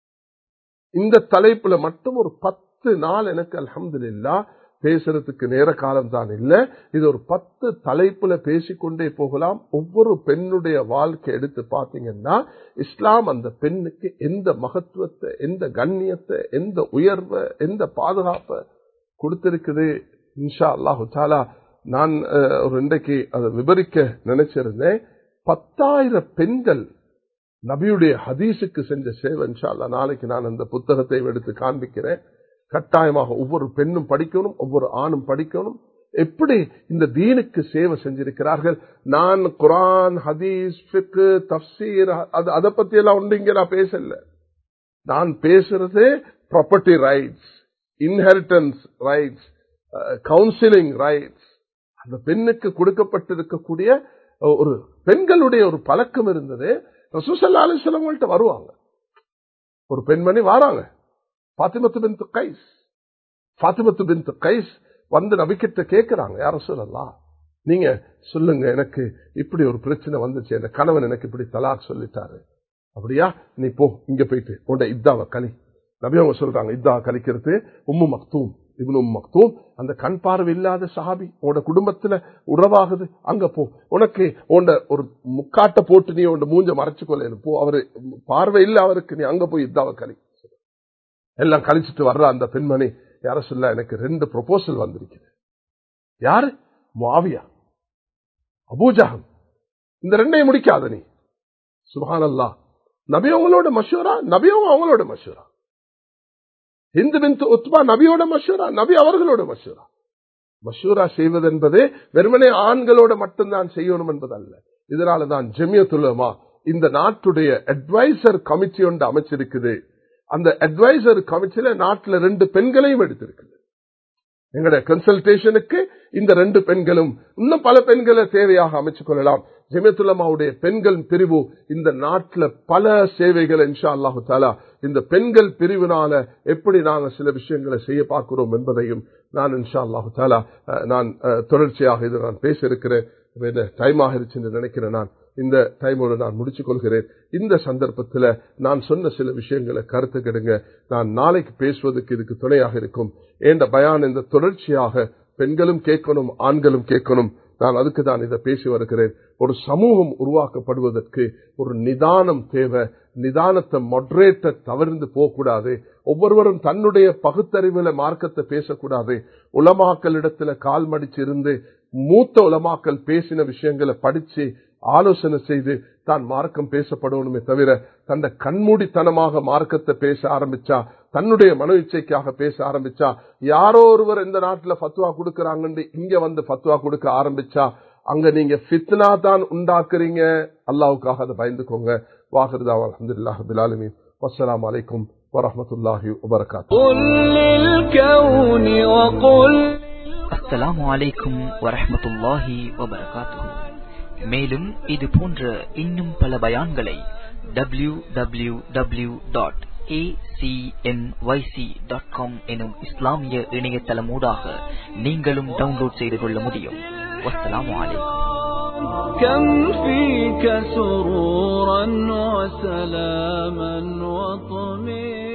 இந்த தலைப்புல மட்டும் ஒரு பத்து நாள் எனக்கு அல்ஹம்துலில்லா பேசுறதுக்கு நேர காலம் தான் இல்ல இது ஒரு பத்து தலைப்புல பேசிக்கொண்டே போகலாம் ஒவ்வொரு பெண்ணுடைய வாழ்க்கை எடுத்து பாத்தீங்கன்னா இஸ்லாம் அந்த பெண்ணுக்கு எந்த மகத்துவத்தை எந்த கண்ணியத்தை எந்த உயர்வை எந்த பாதுகாப்பை கொடுத்திருக்குது இன்ஷா அல்லாஹு தாலா நான் அஹ், ஒரு இன்றைக்கு அதை விவரிக்க நினைச்சிருந்தேன் பத்தாயிரம் பெண்கள் நபியுடைய ஹதீஸுக்கு செஞ்ச சேவை இன்ஷா அல்லாஹ் நாளைக்கு நான் அந்த புத்தகத்தை எடுத்து காண்பிக்கிறேன் கட்டாயமாக ஒவ்வொரு பெண்ணும் படிக்கணும் ஒவ்வொரு ஆணும் படிக்கணும் எப்படி இந்த தீனுக்கு சேவை செஞ்சிருக்கிறார்கள் நான் குரான் ஹதீஸ் ஃபிக்கு தப்சீர் அது அதை பத்தி எல்லாம் உண்டு இங்க நான் பேசல நான் பேசுறது property rights inheritance rights counselling rights அந்த பெண்ணுக்கு கொடுக்கப்பட்டிருக்கக்கூடிய ஒரு பெண்களுடைய ஒரு பழக்கம் இருந்தது ரசூசல்லா அலிஸ்லவங்கள்ட்ட வருவாங்க ஒரு பெண்மணி வாராங்க பாத்திமத்து பின் கைஸ் பாத்திமத்து பின் கைஸ் வந்து நபிக்கிட்ட கேட்கிறாங்க யாரும் சொல்லலாம் நீங்க சொல்லுங்க எனக்கு இப்படி ஒரு பிரச்சனை வந்துச்சு என் கணவன் எனக்கு இப்படி தலாக் சொல்லிட்டாரு அப்படியா நீ போ இங்க போயிட்டு உன்ட இத்தாவை கலி நபி அவங்க சொல்றாங்க இத்தா கலிக்கிறது உம்மு மக்தூம் இவனு மக்தூம் அந்த கண் பார்வை இல்லாத சஹாபி உன்னோட குடும்பத்துல உறவாகுது அங்க போ உனக்கு உன்ட ஒரு முக்காட்ட போட்டு நீ உன் மூஞ்ச மறைச்சு கொள்ள போ அவரு பார்வை இல்ல அவருக்கு நீ அங்க போய் இத்தாவை கலி எல்லாம் கழிச்சிட்டு வர்ற அந்த பெண்மணி யார சொல்ல எனக்கு ரெண்டு ப்ரொபோசல் வந்திருக்குது யாரு மாவியா அபூஜகம் இந்த ரெண்டையும் முடிக்காத நீ சுபான் அல்லா நபி அவங்களோட மஷூரா நபியவங்க அவங்களோட மஷூரா ஹிந்து பிந்து உத்மா நபியோட மஷூரா நபி அவர்களோட மஷூரா மஷூரா செய்வது என்பது வெறுமனே ஆண்களோட மட்டும்தான் செய்யணும் என்பது அல்ல இதனாலதான் ஜெமியத்துலமா இந்த நாட்டுடைய அட்வைசர் கமிட்டி ஒன்று அமைச்சிருக்குது அந்த அட்வைசர் கமிட்டியில நாட்டில் ரெண்டு பெண்களையும் எடுத்திருக்குது எங்களுடைய கன்சல்டேஷனுக்கு இந்த ரெண்டு பெண்களும் இன்னும் பல பெண்களை தேவையாக அமைச்சுக் கொள்ளலாம் ஜெமியத்துல்லமாவுடைய பெண்கள் பிரிவு இந்த நாட்டில் பல சேவைகள் இன்ஷா அல்லாஹு தாலா இந்த பெண்கள் பிரிவினால எப்படி நாங்க சில விஷயங்களை செய்ய பார்க்கிறோம் என்பதையும் நான் இன்ஷா அல்லாஹு தாலா நான் தொடர்ச்சியாக இது நான் பேச இருக்கிறேன் டைம் ஆகிருச்சு என்று நினைக்கிறேன் நான் இந்த டைமோடு நான் முடிச்சுக் கொள்கிறேன் இந்த சந்தர்ப்பத்தில் நான் சொன்ன சில விஷயங்களை கருத்து கெடுங்க நான் நாளைக்கு பேசுவதற்கு இதுக்கு துணையாக இருக்கும் ஏண்ட பயான் இந்த தொடர்ச்சியாக பெண்களும் கேட்கணும் ஆண்களும் கேட்கணும் நான் அதுக்கு தான் இதை பேசி வருகிறேன் ஒரு சமூகம் உருவாக்கப்படுவதற்கு ஒரு நிதானம் தேவை நிதானத்தை மொடரேட்ட தவிர்ந்து போகக்கூடாது ஒவ்வொருவரும் தன்னுடைய பகுத்தறிவுல மார்க்கத்தை பேசக்கூடாது உலமாக்களிடத்துல கால் மடிச்சு இருந்து மூத்த உலமாக்கள் பேசின விஷயங்களை படிச்சு ஆலோசனை செய்து தான் மார்க்கம் பேசப்படணுமே தவிர தன்னை கண்மூடித்தனமாக மார்க்கத்தை பேச ஆரம்பிச்சா தன்னுடைய மன இச்சைக்காக பேச ஆரம்பிச்சா யாரோ ஒருவர் இந்த நாட்டுல பத்துவா கொடுக்கறாங்கன்னு இங்க வந்து பத்துவா கொடுக்க ஆரம்பிச்சா அங்க நீங்க ஃபித்னா தான் உண்டாக்குறீங்க அல்லாவுக்காக அதை பயந்துக்கோங்க வாஹிருதா அலமதுல்லா பிலாலுமீன் வசலாம் அலைக்கும் வரமத்துல்லாஹி வபரகாத் அஸ்ஸலாமு அலைக்கும் வரஹமத்துல்லாஹி வபரகாத்துஹு மேலும் இது போன்ற இன்னும் பல பயான்களை W W W dot acmyc.com எனும் இஸ்லாமிய இணையதளமூடாக நீங்களும் டவுன்லோட் செய்து கொள்ள முடியும் வஸ்ஸலாமு அலைக்கும் كم فيك سرورا وسلاما وطمئنا